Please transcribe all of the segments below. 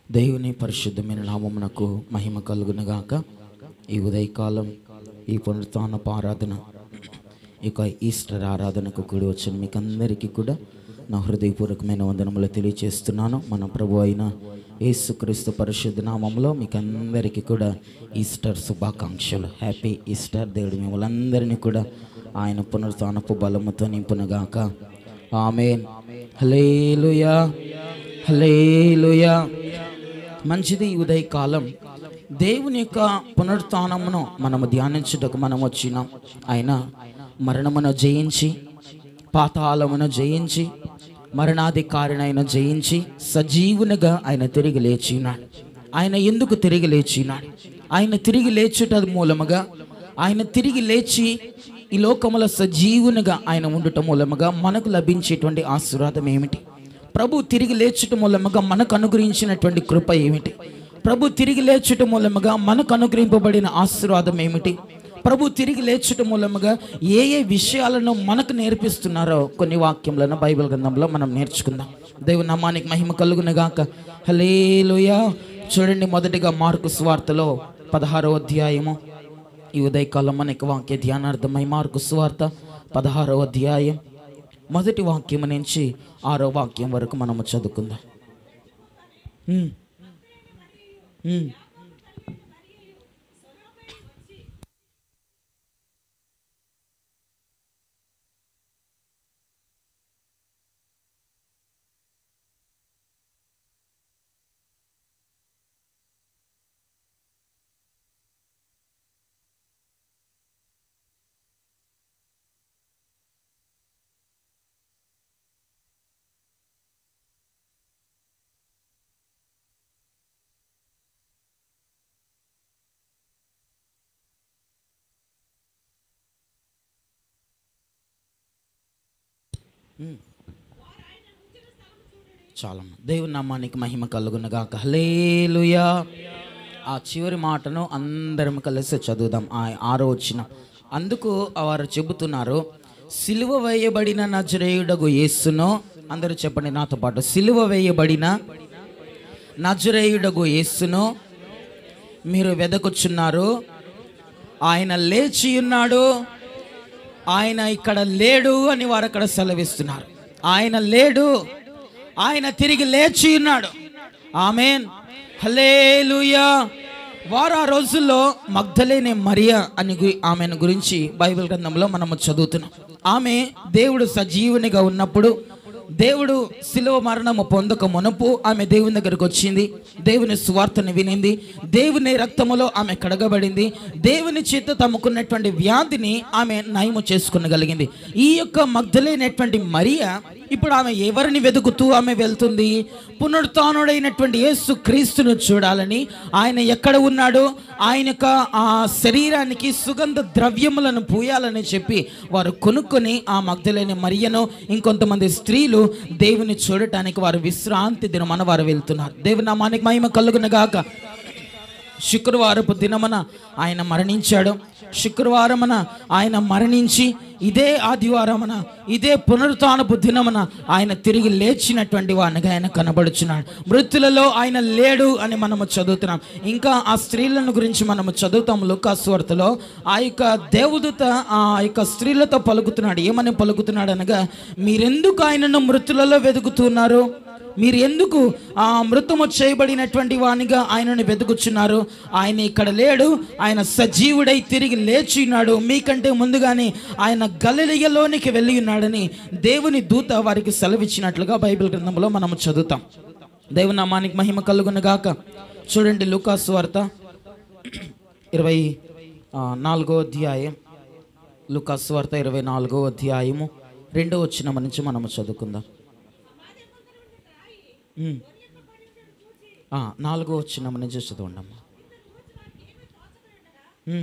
దేవుని పరిశుద్ధమైన నామమునకు మహిమ కలుగునగాక ఈ ఉదయకాలం ఈ పునరుత్నపు ఆరాధన ఈ యొక్క ఈస్టర్ ఆరాధనకు కూడి వచ్చిన మీకు అందరికీ కూడా నా హృదయపూర్వకమైన వందనములు తెలియజేస్తున్నాను మన ప్రభు అయిన యేసుక్రీస్తు పరిశుద్ధ నామంలో మీకు అందరికీ కూడా ఈస్టర్ శుభాకాంక్షలు హ్యాపీ ఈస్టర్ దేవుడు మిమ్మల్ని అందరినీ కూడా ఆయన పునరుత్నపు బలముతో నింపునగాక ఆమెన్ హలేలుయా హలేలుయా మంచిది ఈ ఉదయకాలం దేవుని యొక్క పునరుత్నమును మనము ధ్యానించుటకు మనం వచ్చినాం ఆయన మరణమును జయించి పాతాళమును జయించి మరణాధికారినైన జయించి సజీవునిగా ఆయన తిరిగి లేచినాడు ఆయన ఎందుకు తిరిగి లేచినాడు ఆయన తిరిగి లేచుట మూలముగా ఆయన తిరిగి లేచి ఈ లోకముల సజీవునిగా ఆయన ఉండటం మూలముగా మనకు లభించేటువంటి ఆశీర్వాదం ఏమిటి ప్రభు తిరిగి లేచుట మూలముగా మనకు అనుగ్రహించినటువంటి కృప ఏమిటి ప్రభు తిరిగి లేచుట మూలముగా మనకు అనుగ్రహింపబడిన ఆశీర్వాదం ఏమిటి ప్రభు తిరిగి లేచుట మూలముగా ఏ ఏ విషయాలను మనకు నేర్పిస్తున్నారో కొన్ని వాక్యములను బైబిల్ గ్రంథంలో మనం నేర్చుకుందాం దేవుని నామానికి మహిమ కలుగునగాక హలేలుయా చూడండి మొదటిగా మార్కు స్వార్తలో పదహారో అధ్యాయము ఈ ఉదయకాలం మనకి వాక్య ధ్యానార్థమై మార్కు స్వార్త పదహారో అధ్యాయం మొదటి వాక్యం నుంచి ఆరో వాక్యం వరకు మనము చదువుకుందాం ఉమ్. ఉమ్. చాలా దేవుని నామానికి మహిమ కలుగునగా హలేలుయా ఆ చివరి మాటను అందరం కలిసి చదువుదాం ఆ ఆరో వచ్చిన అందుకు వారు చెబుతున్నారు సిలువ వేయబడిన నజరేయుడగు యేసును అందరూ చెప్పండి నాతో పాటు సిలువ వేయబడిన నజరేయుడగు యేసును మీరు వెదకుచున్నారు ఆయన లేచి ఉన్నాడు ఆయన ఇక్కడ లేడు అని వారు అక్కడ సెలవిస్తున్నారు ఆయన లేడు ఆయన తిరిగి లేచి ఉన్నాడు ఆమెన్ హలేలుయా వారు ఆ రోజుల్లో మగ్ధలేని మరియా అని గు- ఆమెను గురించి బైబిల్ గ్రంథంలో మనము చదువుతున్నాం ఆమె దేవుడు సజీవునిగా ఉన్నప్పుడు దేవుడు శిలువ మరణము పొందక మునుపు ఆమె దేవుని దగ్గరకు వచ్చింది దేవుని సువార్తను వినింది దేవుని రక్తములో ఆమె కడగబడింది దేవుని చేత తమకున్నటువంటి వ్యాధిని ఆమె నయము చేసుకునగలిగింది ఈ యొక్క మగ్ధలైనటువంటి మరియా ఇప్పుడు ఆమె ఎవరిని వెతుకుతూ ఆమె వెళ్తుంది పునరుత్నుడైనటువంటి యేసు క్రీస్తును చూడాలని ఆయన ఎక్కడ ఉన్నాడు ఆయన యొక్క ఆ శరీరానికి సుగంధ ద్రవ్యములను పూయాలని చెప్పి వారు కొనుక్కొని ఆ మగ్ధలేని మరియను ఇంకొంతమంది స్త్రీలు దేవుని చూడటానికి వారు విశ్రాంతి దినమన వారు వెళ్తున్నారు దేవుని నామానికి మహిమ కలుగునగాక శుక్రవారపు దినమున ఆయన మరణించాడు శుక్రవారమున ఆయన మరణించి ఇదే ఆదివారమున ఇదే పునరుత్నపు దినమున ఆయన తిరిగి లేచినటువంటి వానిగా ఆయన కనబడుచున్నాడు మృతులలో ఆయన లేడు అని మనము చదువుతున్నాం ఇంకా ఆ స్త్రీలను గురించి మనము చదువుతాం లుకాస్వార్తలో ఆ యొక్క దేవదూత ఆ యొక్క స్త్రీలతో పలుకుతున్నాడు ఏమని పలుకుతున్నాడు అనగా మీరెందుకు ఆయనను మృతులలో వెతుకుతున్నారు మీరు ఎందుకు ఆ మృతము చేయబడినటువంటి వానిగా ఆయనను వెతుకుచున్నారు ఆయన ఇక్కడ లేడు ఆయన సజీవుడై తిరిగి లేచి ఉన్నాడు మీకంటే ముందుగానే ఆయన గలిలియలోనికి వెళ్ళి ఉన్నాడని దేవుని దూత వారికి సెలవిచ్చినట్లుగా బైబిల్ గ్రంథంలో మనము చదువుతాం దేవుని నామానికి మహిమ కలుగునగాక చూడండి లూకాసు వార్త ఇరవై ఆ, నాలుగో అధ్యాయం లూకాసు వార్త ఇరవై నాలుగో అధ్యాయము రెండో వచ్చిన నుంచి మనము చదువుకుందాం ఉమ్. ఆ, నాలుగో వచ్చిన నుంచి చదవండమ్మా ఉమ్.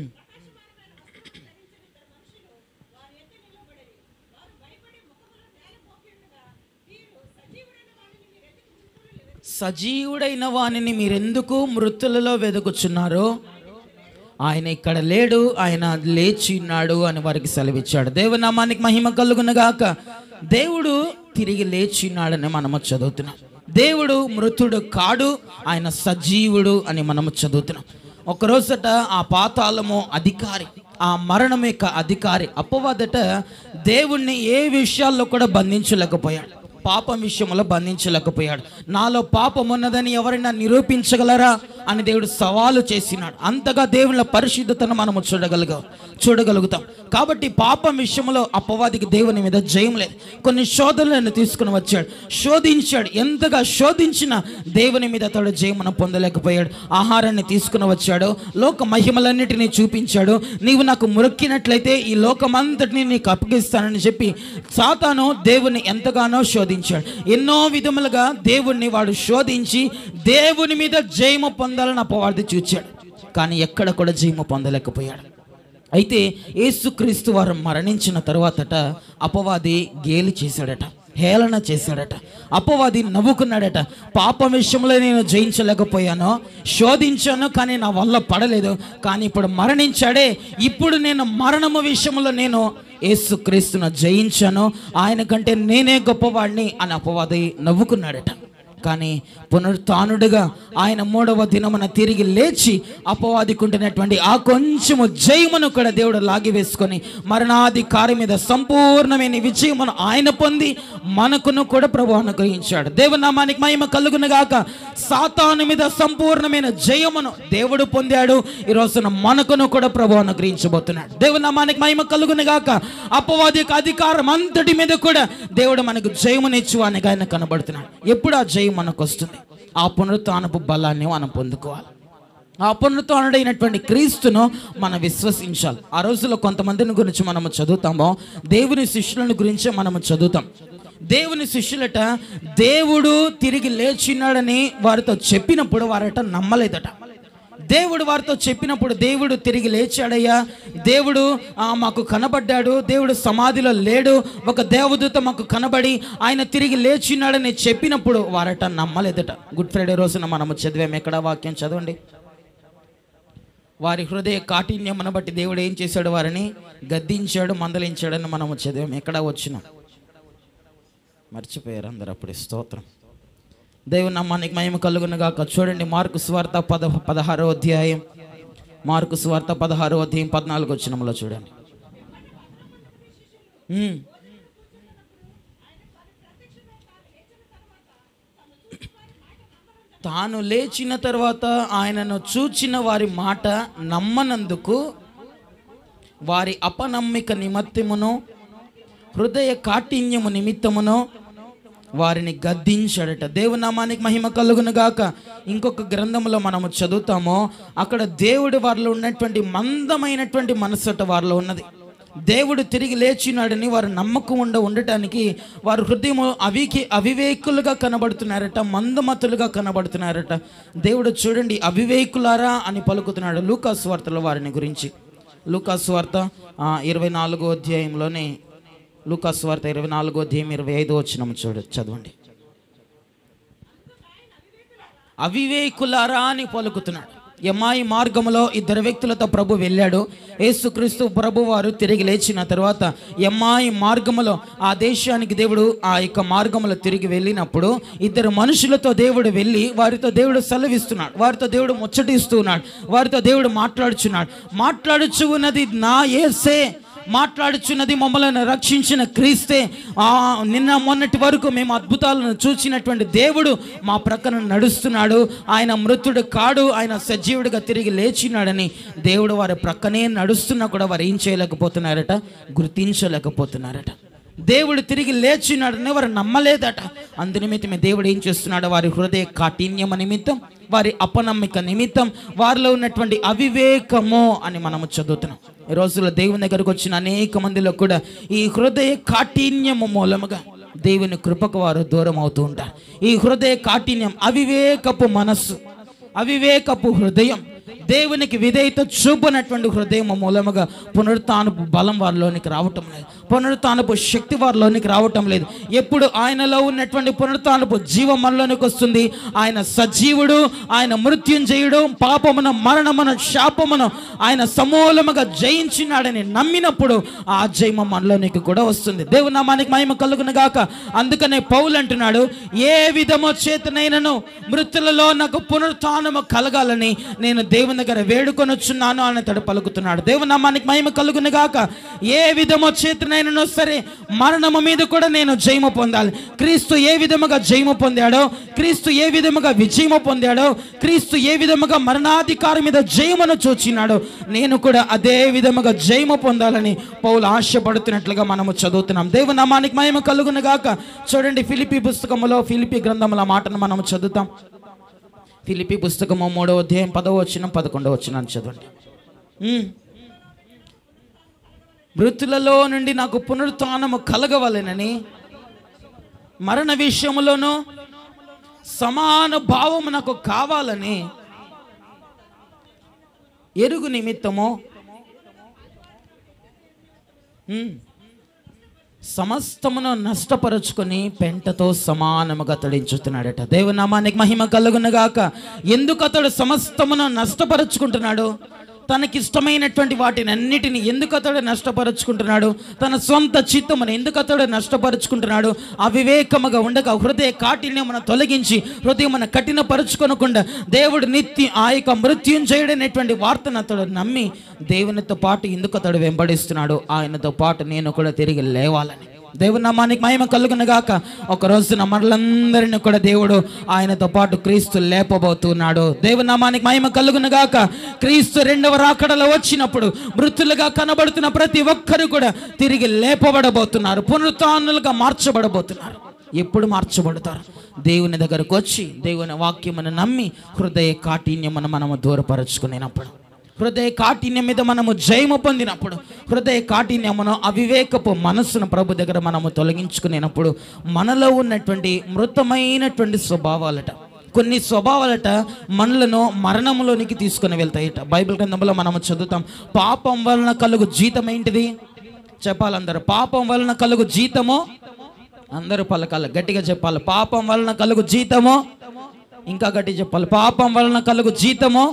సజీవుడైన వానిని మీరెందుకు మృతులలో వెతుకుచున్నారు ఆయన ఇక్కడ లేడు ఆయన లేచి ఉన్నాడు అని వారికి సెలవిచ్చాడు దేవునామానికి మహిమ కలుగునగాక దేవుడు తిరిగి లేచి ఉన్నాడని మనము చదువుతున్నాం దేవుడు మృతుడు కాడు ఆయన సజీవుడు అని మనము చదువుతున్నాం ఒక రోజట ఆ పాతాళము అధికారి ఆ మరణం యొక్క అధికారి అపవాదట దేవుణ్ణి ఏ విషయాల్లో కూడా బంధించలేకపోయాడు పాపం విషయంలో బంధించలేకపోయాడు నాలో పాపం ఉన్నదని ఎవరైనా నిరూపించగలరా అని దేవుడు సవాలు చేసినాడు అంతగా దేవుళ్ళ పరిశుద్ధతను మనము చూడగలుగా చూడగలుగుతాం కాబట్టి పాపం విషయంలో అపవాదికి దేవుని మీద జయం లేదు కొన్ని శోధనలను తీసుకుని వచ్చాడు శోధించాడు ఎంతగా శోధించిన దేవుని మీద అతడు జయమును పొందలేకపోయాడు ఆహారాన్ని తీసుకుని వచ్చాడు లోక మహిమలన్నిటినీ చూపించాడు నీవు నాకు మురక్కినట్లయితే ఈ లోకమంతటిని నీకు అప్పగిస్తానని చెప్పి సాతాను దేవుని ఎంతగానో శోధించాడు ఎన్నో విధములుగా దేవుణ్ణి వాడు శోధించి దేవుని మీద జయము పొందాలని అపవాది చూచాడు కానీ ఎక్కడ కూడా జయము పొందలేకపోయాడు అయితే యేసుక్రీస్తు వారు మరణించిన తరువాతట అపవాది గేలి చేశాడట హేళన చేశాడట అపవాది నవ్వుకున్నాడట పాపం విషయంలో నేను జయించలేకపోయాను శోధించాను కానీ నా వల్ల పడలేదు కానీ ఇప్పుడు మరణించాడే ఇప్పుడు నేను మరణము విషయంలో నేను యేసుక్రీస్తును జయించాను ఆయన కంటే నేనే గొప్పవాడిని అని అపవాది నవ్వుకున్నాడట కానీ పునరుత్నుడుగా ఆయన మూడవ దినమున తిరిగి లేచి అపవాదికుంటున్నటువంటి ఆ కొంచెము జయమును కూడా దేవుడు లాగివేసుకొని మరణాధికారి మీద సంపూర్ణమైన విజయమును ఆయన పొంది మనకును కూడా ప్రభు అనుగ్రహించాడు దేవుని నామానికి మహిమ కలుగును గాక సాతాను మీద సంపూర్ణమైన జయమును దేవుడు పొందాడు ఈ రోజున మనకును కూడా ప్రభు అనుగ్రహించబోతున్నాడు దేవుని నామానికి మహిమ కలుగును గాక అపవాది యొక్క అధికారం అంతటి మీద కూడా దేవుడు మనకు జయమునిచ్చు అని ఆయన కనబడుతున్నాడు ఎప్పుడు ఆ జయం మనకు వస్తుంది ఆ పునరుత్నపు బలాన్ని మనం పొందుకోవాలి ఆ పునరుత్నుడైనటువంటి క్రీస్తును మనం విశ్వసించాలి ఆ రోజుల్లో కొంతమందిని గురించి మనము చదువుతామో దేవుని శిష్యులను గురించే మనము చదువుతాం దేవుని శిష్యులట దేవుడు తిరిగి లేచినాడని వారితో చెప్పినప్పుడు వారట నమ్మలేదట దేవుడు వారితో చెప్పినప్పుడు దేవుడు తిరిగి లేచాడయ్యా దేవుడు ఆ, మాకు కనబడ్డాడు దేవుడు సమాధిలో లేడు ఒక దేవదూత మాకు కనబడి ఆయన తిరిగి లేచినాడని చెప్పినప్పుడు వారట నమ్మలేదట గుడ్ ఫ్రైడే రోజున మనము చదివాం ఎక్కడ వాక్యం చదవండి వారి హృదయ కాఠిన్యమును బట్టి దేవుడు ఏం చేశాడు వారిని గద్దించాడు మందలించాడని మనము చదివాం ఎక్కడ వచ్చినాం మర్చిపోయారు అందరు అప్పుడు స్తోత్రం దేవుని నమ్మానికి మహిమ కలుగునుగా చూడండి మార్కు స్వార్త పద పదహారో అధ్యాయం మార్కు స్వార్త పదహారో అధ్యాయం పద్నాలుగు వచ్చినంలో చూడండి ఉమ్. తాను లేచిన తర్వాత ఆయనను చూచిన వారి మాట నమ్మనందుకు వారి అపనమ్మిక నిమిత్తమును హృదయ కాఠిన్యము నిమిత్తమును వారిని గద్దించాడట దేవునామానికి మహిమ కలుగును గాక ఇంకొక గ్రంథంలో మనము చదువుతామో అక్కడ దేవుడు వారిలో ఉన్నటువంటి మందమైనటువంటి మనసట వారిలో ఉన్నది దేవుడు తిరిగి లేచినాడని వారు నమ్మకం ఉండ ఉండటానికి వారు హృదయం అవికి అవివేకులుగా కనబడుతున్నారట మందమతులుగా కనబడుతున్నారట దేవుడు చూడండి అవివేకులారా అని పలుకుతున్నాడు లూకాస్ వార్తలో వారిని గురించి లూకాస్ వార్త ఆ, ఇరవై నాలుగో అధ్యాయంలోనే లూకాస్ వార్త ఇరవై నాలుగో అధ్యాయం ఇరవై ఐదో వచ్చిన చూడ చదవండి అవివేకులారా అని పలుకుతున్నాడు యమాయి మార్గములో ఇద్దరు వ్యక్తులతో ప్రభు వెళ్ళాడు యేసుక్రీస్తు ప్రభు వారు తిరిగి లేచిన తర్వాత యమ్మాయి మార్గములో ఆ దేశానికి దేవుడు ఆ యొక్క మార్గములో తిరిగి వెళ్ళినప్పుడు ఇద్దరు మనుషులతో దేవుడు వెళ్ళి వారితో దేవుడు సెలవిస్తున్నాడు వారితో దేవుడు ముచ్చటిస్తూ ఉన్నాడు వారితో దేవుడు మాట్లాడుచున్నాడు మాట్లాడుచు ఉన్నది నా ఏసే మాట్లాడుచున్నది మమ్మల్ని రక్షించిన క్రీస్తే ఆ నిన్న మొన్నటి వరకు మేము అద్భుతాలను చూసినటువంటి దేవుడు మా ప్రక్కన నడుస్తున్నాడు ఆయన మృతుడు కాడు ఆయన సజీవుడిగా తిరిగి లేచినాడని దేవుడు వారి ప్రక్కనే నడుస్తున్నా కూడా వారు ఏం చేయలేకపోతున్నారట గుర్తించలేకపోతున్నారట దేవుడు తిరిగి లేచినాడని వారు నమ్మలేదట అందునిమిత్తమే దేవుడు ఏం చేస్తున్నాడు వారి హృదయ కాఠిన్యమ నిమిత్తం వారి అపనమ్మిక నిమిత్తం వారిలో ఉన్నటువంటి అవివేకము అని మనము చదువుతున్నాం ఈ రోజుల్లో దేవుని దగ్గరకు వచ్చిన అనేక మందిలో కూడా ఈ హృదయ కాఠిన్యము మూలముగా దేవుని కృపకు వారు దూరం అవుతూ ఉంటారు ఈ హృదయ కాఠిన్యం అవివేకపు మనస్సు అవివేకపు హృదయం దేవునికి విధేయత చూపనటువంటి హృదయం మూలముగా పునరుత్నపు బలం వారిలోనికి రావటం లేదు పునరుత్నపు శక్తి వారిలోనికి రావటం లేదు ఎప్పుడు ఆయనలో ఉన్నటువంటి పునరుత్నపు జీవం మనలోనికి వస్తుంది ఆయన సజీవుడు ఆయన మృత్యుంజయుడు పాపమును మరణమును శాపమును ఆయన సమూలముగా జయించినాడని నమ్మినప్పుడు ఆ జయమ మనలోనికి కూడా వస్తుంది దేవుని నామానికి మహిమ కలుగును గాక అందుకనే పౌలు అంటున్నాడు ఏ విధమో చేతనైనను మృతులలో నాకు పునరుత్నము కలగాలని నేను దేవుని దగ్గర వేడుకొనొచ్చున్నాను అని తడు పలుకుతున్నాడు దేవుని నామానికి మహిమ కలుగును గాక ఏ విధమో చేతనైనను సరే మరణము మీద కూడా నేను జయము పొందాలి క్రీస్తు ఏ విధముగా జయము పొందాడో క్రీస్తు ఏ విధముగా విజయము పొందాడో క్రీస్తు ఏ విధముగా మరణాధికారి మీద జయమును చూచినాడో నేను కూడా అదే విధముగా జయము పొందాలని పౌలు ఆశపడుతున్నట్లుగా మనము చదువుతున్నాం దేవుని నామానికి మహిమ కలుగును గాక చూడండి ఫిలిపి పుస్తకములో ఫిలిపి గ్రంథముల మాటను మనము చదువుతాం ఫిలిపి పుస్తకము మూడవ అధ్యాయం పదవ వచ్చిన పదకొండవ వచ్చిన చదవండి ఉమ్. మృతులలో నుండి నాకు పునరుత్నము కలగవలెనని మరణ విషయములోను సమాన భావము నాకు కావాలని ఎరుగు నిమిత్తము ఉమ్, సమస్తమును నష్టపరుచుకొని పెంటతో సమానముగా తడించుతున్నాడట దేవునామానికి మహిమ కలుగునగాక ఎందుకు అతడు సమస్తమును నష్టపరుచుకుంటున్నాడు తనకిష్టమైనటువంటి వాటిని అన్నిటిని ఎందుకు అతడు నష్టపరుచుకుంటున్నాడు తన సొంత చిత్తమును ఎందుకు అతడు నష్టపరుచుకుంటున్నాడు అవివేకముగా ఉండగా హృదయ కాఠిన్యమును తొలగించి హృదయమును కఠినపరుచుకొనకుండా దేవుడు నిత్య ఆ యొక్క మృత్యుంజయుడైనటువంటి వార్తను అతడు నమ్మి దేవునితో పాటు ఎందుకు అతడు వెంబడిస్తున్నాడు ఆయనతో పాటు నేను కూడా తిరిగి లేవాలని దేవుని నామానికి మహిమ కలుగునగాక ఒక రోజున మనలందరిని కూడా దేవుడు ఆయనతో పాటు క్రీస్తు లేపబోతున్నాడు దేవుని నామానికి మహిమ కలుగునగాక క్రీస్తు రెండవ రాకడలో వచ్చినప్పుడు మృతులుగా కనబడుతున్న ప్రతి ఒక్కరు కూడా తిరిగి లేపబడబోతున్నారు పునరుత్నులుగా మార్చబడబోతున్నారు ఎప్పుడు మార్చబడతారు దేవుని దగ్గరకు వచ్చి దేవుని వాక్యమును నమ్మి హృదయ కాఠిన్యమును మనము దూరపరచుకునేటప్పుడు హృదయ కాఠిన్యం మీద మనము జయము పొందినప్పుడు హృదయ కాఠిన్యమును అవివేకపు మనస్సును ప్రభు దగ్గర మనము తొలగించుకునేటప్పుడు మనలో ఉన్నటువంటి మృతమైనటువంటి స్వభావాలట కొన్ని స్వభావాలట మనలను మరణంలోనికి తీసుకుని వెళ్తాయట బైబిల్ గ్రంథంలో మనము చదువుతాం పాపం వలన కలుగు జీతం ఏంటిది చెప్పాలందరూ పాపం వలన కలుగు జీతము అందరూ పలకాలి గట్టిగా చెప్పాలి పాపం వలన కలుగు జీతము ఇంకా గట్టి చెప్పాలి పాపం వలన కలుగు జీతము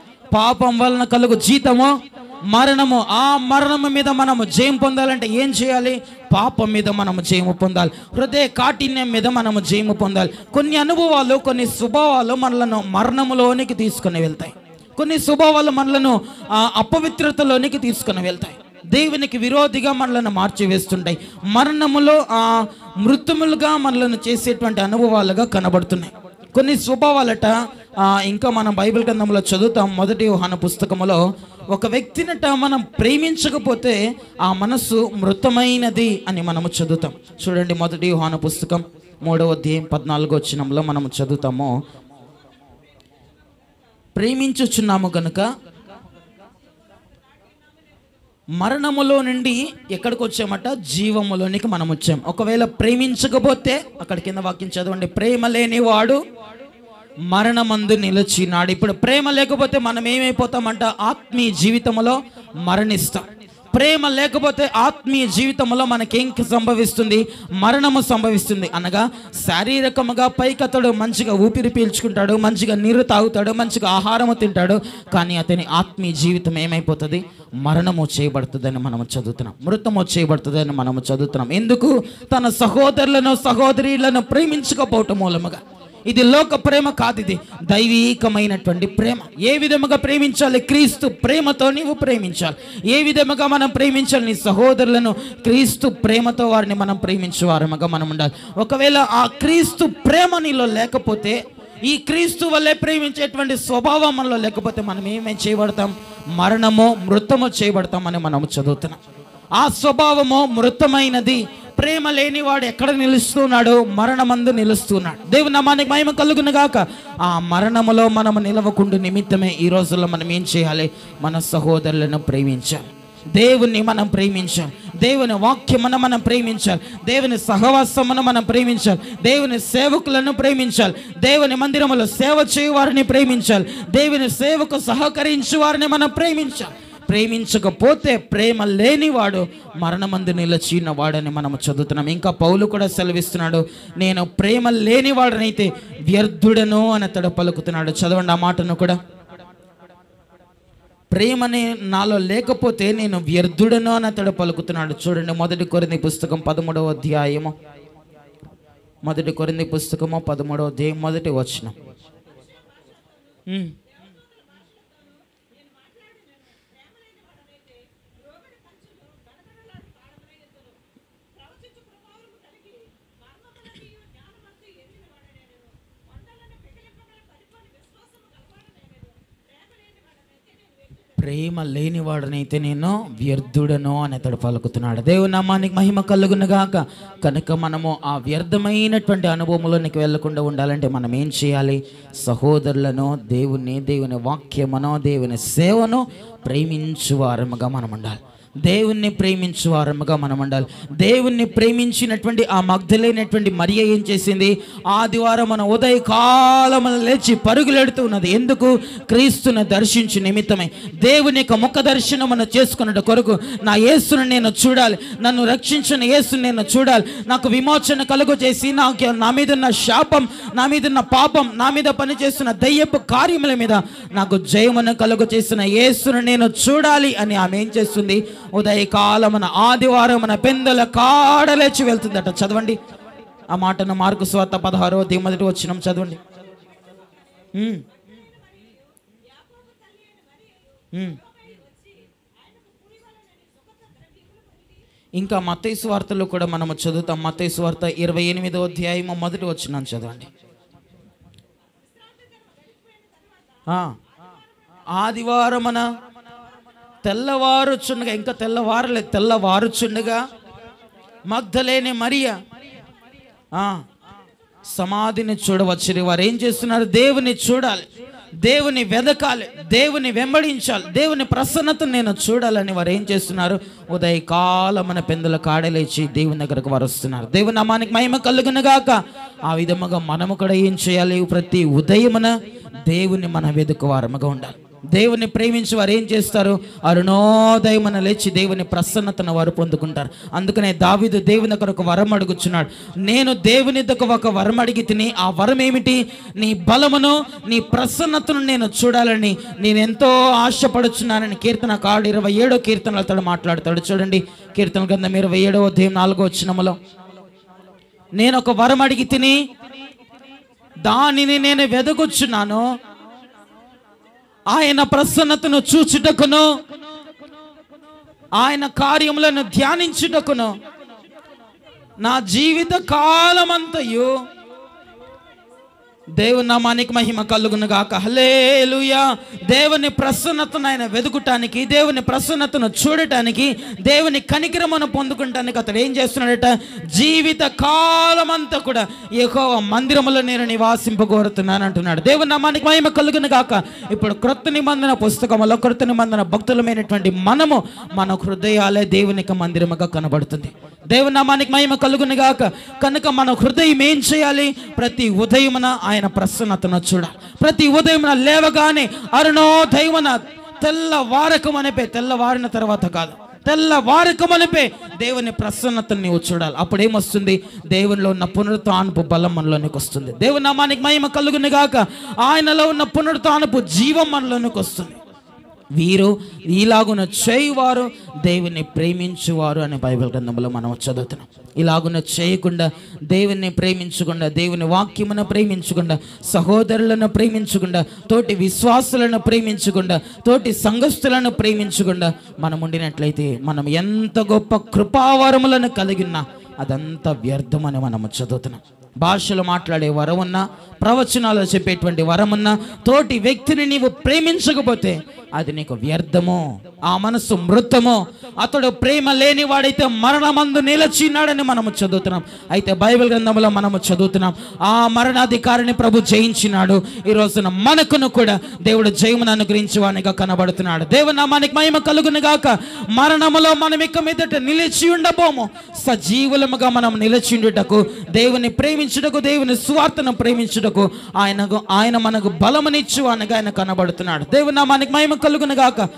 పాపం వలన కలుగు జీతము మరణము ఆ మరణము మీద మనము జయం పొందాలంటే ఏం చేయాలి పాపం మీద మనము జయము పొందాలి హృదయ కాఠిన్యం మీద మనము జయము పొందాలి కొన్ని అనుభవాలు కొన్ని స్వభావాలు మనలను మరణములోనికి తీసుకుని వెళ్తాయి కొన్ని స్వభావాలు మనలను ఆ, అపవిత్రతలోనికి తీసుకుని వెళ్తాయి దేవునికి విరోధిగా మనలను మార్చివేస్తుంటాయి మరణములో ఆ మృతుములుగా మనలను చేసేటువంటి అనుభవాలుగా కనబడుతున్నాయి కొన్ని స్వభావాలట ఆ, ఇంకా మనం బైబిల్ గ్రంథంలో చదువుతాం మొదటి యోహాన పుస్తకములో ఒక వ్యక్తినట మనం ప్రేమించకపోతే ఆ మనస్సు మృతమైనది అని మనము చదువుతాం చూడండి మొదటి యోహాన పుస్తకం మూడవ అధ్యాయం పద్నాలుగో వచ్చినంలో మనము చదువుతాము ప్రేమించుచున్నాము గనుక మరణములో నుండి ఎక్కడికి వచ్చామట జీవములోనికి మనం వచ్చాం ఒకవేళ ప్రేమించకపోతే అక్కడ కింద వాక్యం చదవండి ప్రేమ లేనివాడు మరణమందు నిలిచినాడు ఇప్పుడు ప్రేమ లేకపోతే మనం ఏమైపోతామంట ఆత్మీయ జీవితంలో మరణిస్తాం ప్రేమ లేకపోతే ఆత్మీయ జీవితంలో మనకేం సంభవిస్తుంది మరణము సంభవిస్తుంది అనగా శారీరకముగా పైకతడు మంచిగా ఊపిరి పీల్చుకుంటాడు మంచిగా నీరు తాగుతాడు మంచిగా ఆహారము తింటాడు కానీ అతని ఆత్మీయ జీవితం ఏమైపోతుంది మరణము చేయబడుతుందని మనము చదువుతున్నాం మృతము చేయబడుతుందని మనము చదువుతున్నాం ఎందుకు తన సహోదరులను సహోదరులను ప్రేమించకపోవటం మూలముగా ఇది లోక ప్రేమ కాదు ఇది దైవీకమైనటువంటి ప్రేమ ఏ విధముగా ప్రేమించాలి క్రీస్తు ప్రేమతో నీవు ప్రేమించాలి ఏ విధముగా మనం ప్రేమించాలి నీ సహోదరులను క్రీస్తు ప్రేమతో వారిని మనం ప్రేమించేవారముగా మనం ఉండాలి ఒకవేళ ఆ క్రీస్తు ప్రేమ నీలో లేకపోతే ఈ క్రీస్తు వల్లే ప్రేమించేటువంటి స్వభావం మనలో లేకపోతే మనం ఏమేం చేయబడతాం మరణము మృతము చేయబడతామని మనము చదువుతున్నాం ఆ స్వభావము మృతమైనది ప్రేమ లేనివాడు ఎక్కడ నిలుస్తున్నాడు మరణమందు నిలుస్తున్నాడు దేవుని నామానికి మహిమ కలుగును గాక ఆ మరణములో మనము నిలవకుండు నిమిత్తమే ఈ రోజుల్లో మనం ఏం చేయాలి మన సహోదరులను ప్రేమించాలి దేవుని మనం ప్రేమించాలి దేవుని వాక్యమును మనం ప్రేమించాలి దేవుని సహవాసమును మనం ప్రేమించాలి దేవుని సేవకులను ప్రేమించాలి దేవుని మందిరములో సేవ చేయు వారిని ప్రేమించాలి దేవుని సేవకు సహకరించు వారిని మనం ప్రేమించాలి ప్రేమించకపోతే ప్రేమ లేనివాడు మరణమందు నిలచిన వాడని మనం చదువుతున్నాం ఇంకా పౌలు కూడా సెలవిస్తున్నాడు నేను ప్రేమ లేనివాడనైతే వ్యర్థుడను అని అతడు పలుకుతున్నాడు చదవండి ఆ మాటను కూడా ప్రేమని నాలో లేకపోతే నేను వ్యర్థుడను అని అతడు పలుకుతున్నాడు చూడండి మొదటి కొరింది పుస్తకం పదమూడవ అధ్యాయము మొదటి కొరింది పుస్తకము పదమూడవ అధ్యాయం మొదటి వచనం ఉమ్. ప్రేమ లేనివాడనైతే నేను వ్యర్థుడను అని అతడు పలుకుతున్నాడు దేవుని నామానికి మహిమ కలుగునుగాక కనుక మనము ఆ వ్యర్థమైనటువంటి అనుభవంలోనికి వెళ్లకుండా ఉండాలంటే మనం ఏం చేయాలి సహోదరులను దేవుని దేవుని వాక్యమును దేవుని సేవను ప్రేమించు వారముగా మనం ఉండాలి దేవుణ్ణి ప్రేమించు వారముగా మనం ఉండాలి దేవుణ్ణి ప్రేమించినటువంటి ఆ మగ్ధులైనటువంటి మరియ ఏం చేసింది ఆదివారం మన ఉదయ కాలమున లేచి పరుగులెడుతూ ఉన్నది ఎందుకు క్రీస్తును దర్శించు నిమిత్తమై దేవుని యొక్క ముఖ దర్శనమును చేసుకున్నట్టు కొరకు నా యేసును నేను చూడాలి నన్ను రక్షించిన యేసును నేను చూడాలి నాకు విమోచన కలుగు చేసి నాకు నా మీద ఉన్న శాపం నా మీద ఉన్న పాపం నా మీద పనిచేస్తున్న దయ్యపు కార్యముల మీద నాకు జయమును కలుగు చేసిన యేసును నేను చూడాలి అని ఆమె ఏం చేస్తుంది ఉదయకాలమున ఆదివారమున పెందల కాడలేచి వెళ్తుందట చదవండి ఆ మాటను మార్కు స్వార్త పదహారో ది మొదటి వచ్చినం చదవండి ఉమ్. ఉమ్. ఇంకా మత్తయి వార్తలో కూడా మనము చదువుతాం మత్తయి వార్త ఇరవై ఎనిమిదో అధ్యాయము మొదటి వచ్చినాం చదవండి ఆ, ఆదివారమున తెల్లవారుచుండగా ఇంకా తెల్లవారలే తెల్లవారుచుండగా మగ్ధలేని మరియ ఆ, సమాధిని చూడవచ్చుని వారు ఏం చేస్తున్నారు దేవుని చూడాలి దేవుని వెదకాలి దేవుని వెంబడించాలి దేవుని ప్రసన్నతను నేను చూడాలని వారు ఏం చేస్తున్నారు ఉదయకాలమున పెందుల కాడలేచి దేవుని దగ్గరకు వారు వస్తున్నారు దేవుని నామానికి మహిమ కలుగునుగాక ఆ విధముగా మనము కూడా ఏం చేయాలి ప్రతి ఉదయమున దేవుని మన వెతుకు వారముగా ఉండాలి దేవుని ప్రేమించి వారు ఏం చేస్తారు అరుణోదయమున లేచి దేవుని ప్రసన్నతను వారు పొందుకుంటారు అందుకనే దావీదు దేవుని దగ్గర ఒక వరం అడుగుచున్నాడు నేను దేవుని దగ్గర ఒక వరం అడిగి తిని ఆ వరం ఏమిటి నీ బలమును నీ ప్రసన్నతను నేను చూడాలని నేను ఎంతో ఆశపడుచున్నానని కీర్తన కాడు ఇరవై ఏడో కీర్తనలు అతడు మాట్లాడతాడు చూడండి కీర్తన గ్రంథం ఇరవై ఏడో అధ్యాయం నాలుగో వచ్చినములో నేను ఒక వరం అడిగి తిని దానిని నేను వెదకొచ్చున్నాను ఆయన ప్రసన్నతను చూచుటకును ఆయన కార్యములను ధ్యానించుటకును నా జీవిత కాలమంతయు దేవుని నామానికి మహిమ కలుగును గాక హలేలుయా దేవుని ప్రసన్నతను ఆయన వెతుకుటానికి దేవుని ప్రసన్నతను చూడటానికి దేవుని కనికరమును పొందుకుంటానికి అతడు ఏం చేస్తున్నాడట జీవిత కాలమంతా కూడా ఎక్కువ మందిరములో నేను నివాసింపగోరుతున్నాను అంటున్నాడు దేవుని నామానికి మహిమ కలుగును గాక ఇప్పుడు క్రొత్త నిబంధన పుస్తకములో క్రొత్త నిబంధన భక్తులమైనటువంటి మనము మన హృదయాలే దేవునికి మందిరముగా కనబడుతుంది దేవుని నామానికి మహిమ కలుగును గాక కనుక మన హృదయం ఏం చేయాలి ప్రతి ఉదయమున ఆయన ప్రసన్నతను చూడాలి ప్రతి ఉదయమున లేవగానే అరుణోదయమున తెల్లవారకమనిపే తెల్లవారిన తర్వాత కాదు తెల్లవారకమనిపే దేవుని ప్రసన్నతను నీవు చూడాలి అప్పుడు ఏమొస్తుంది దేవునిలో ఉన్న పునరుత్నపు బలం మనలోనికి వస్తుంది దేవుని నామానికి మహిమ కలుగును గాక ఆయనలో ఉన్న పునరుత్నపు జీవం మనలోనికి వస్తుంది వీరు ఇలాగున చేయువారు దేవుని ప్రేమించువారు అనే బైబిల్ గ్రంథంలో మనం చదువుతున్నాం ఇలాగున చేయకుండా దేవుని ప్రేమించకుండా దేవుని వాక్యమును ప్రేమించకుండా సహోదరులను ప్రేమించకుండా తోటి విశ్వాసులను ప్రేమించకుండా తోటి సంఘస్థులను ప్రేమించకుండా మనం ఉండినట్లయితే మనం ఎంత గొప్ప కృపావరములను కలిగి ఉన్నా అదంతా వ్యర్థమని మనము చదువుతున్నాం భాషలు మాట్లాడే వరం ఉన్నా ప్రవచనాలు చెప్పేటువంటి వరం ఉన్నా తోటి వ్యక్తిని నీవు ప్రేమించకపోతే అది నీకు వ్యర్థము ఆ మనసు మృతము అతడు ప్రేమ లేని వాడైతే మరణమందు నిలచిన్నాడని మనము చదువుతున్నాం అయితే బైబిల్ గ్రంథంలో మనము చదువుతున్నాం ఆ మరణాధికారిని ప్రభు జయించినాడు ఈ రోజున మనకును కూడా దేవుడు జయమును అనుగ్రహించి వానిగా కనబడుతున్నాడు దేవుని నామానికి మహిమ కలుగును గాక మరణములో మనం ఇక మీదట నిలిచి ఉండబోము సజీవులముగా మనం నిలిచిండుటకు దేవుని ప్రేమించుటకు దేవుని స్వార్థను ప్రేమించుటకు ఆయనకు ఆయన మనకు బలమునిచ్చు అనగా ఆయన కనబడుతున్నాడు దేవుని నామానికి మహిమ కలుగును గాక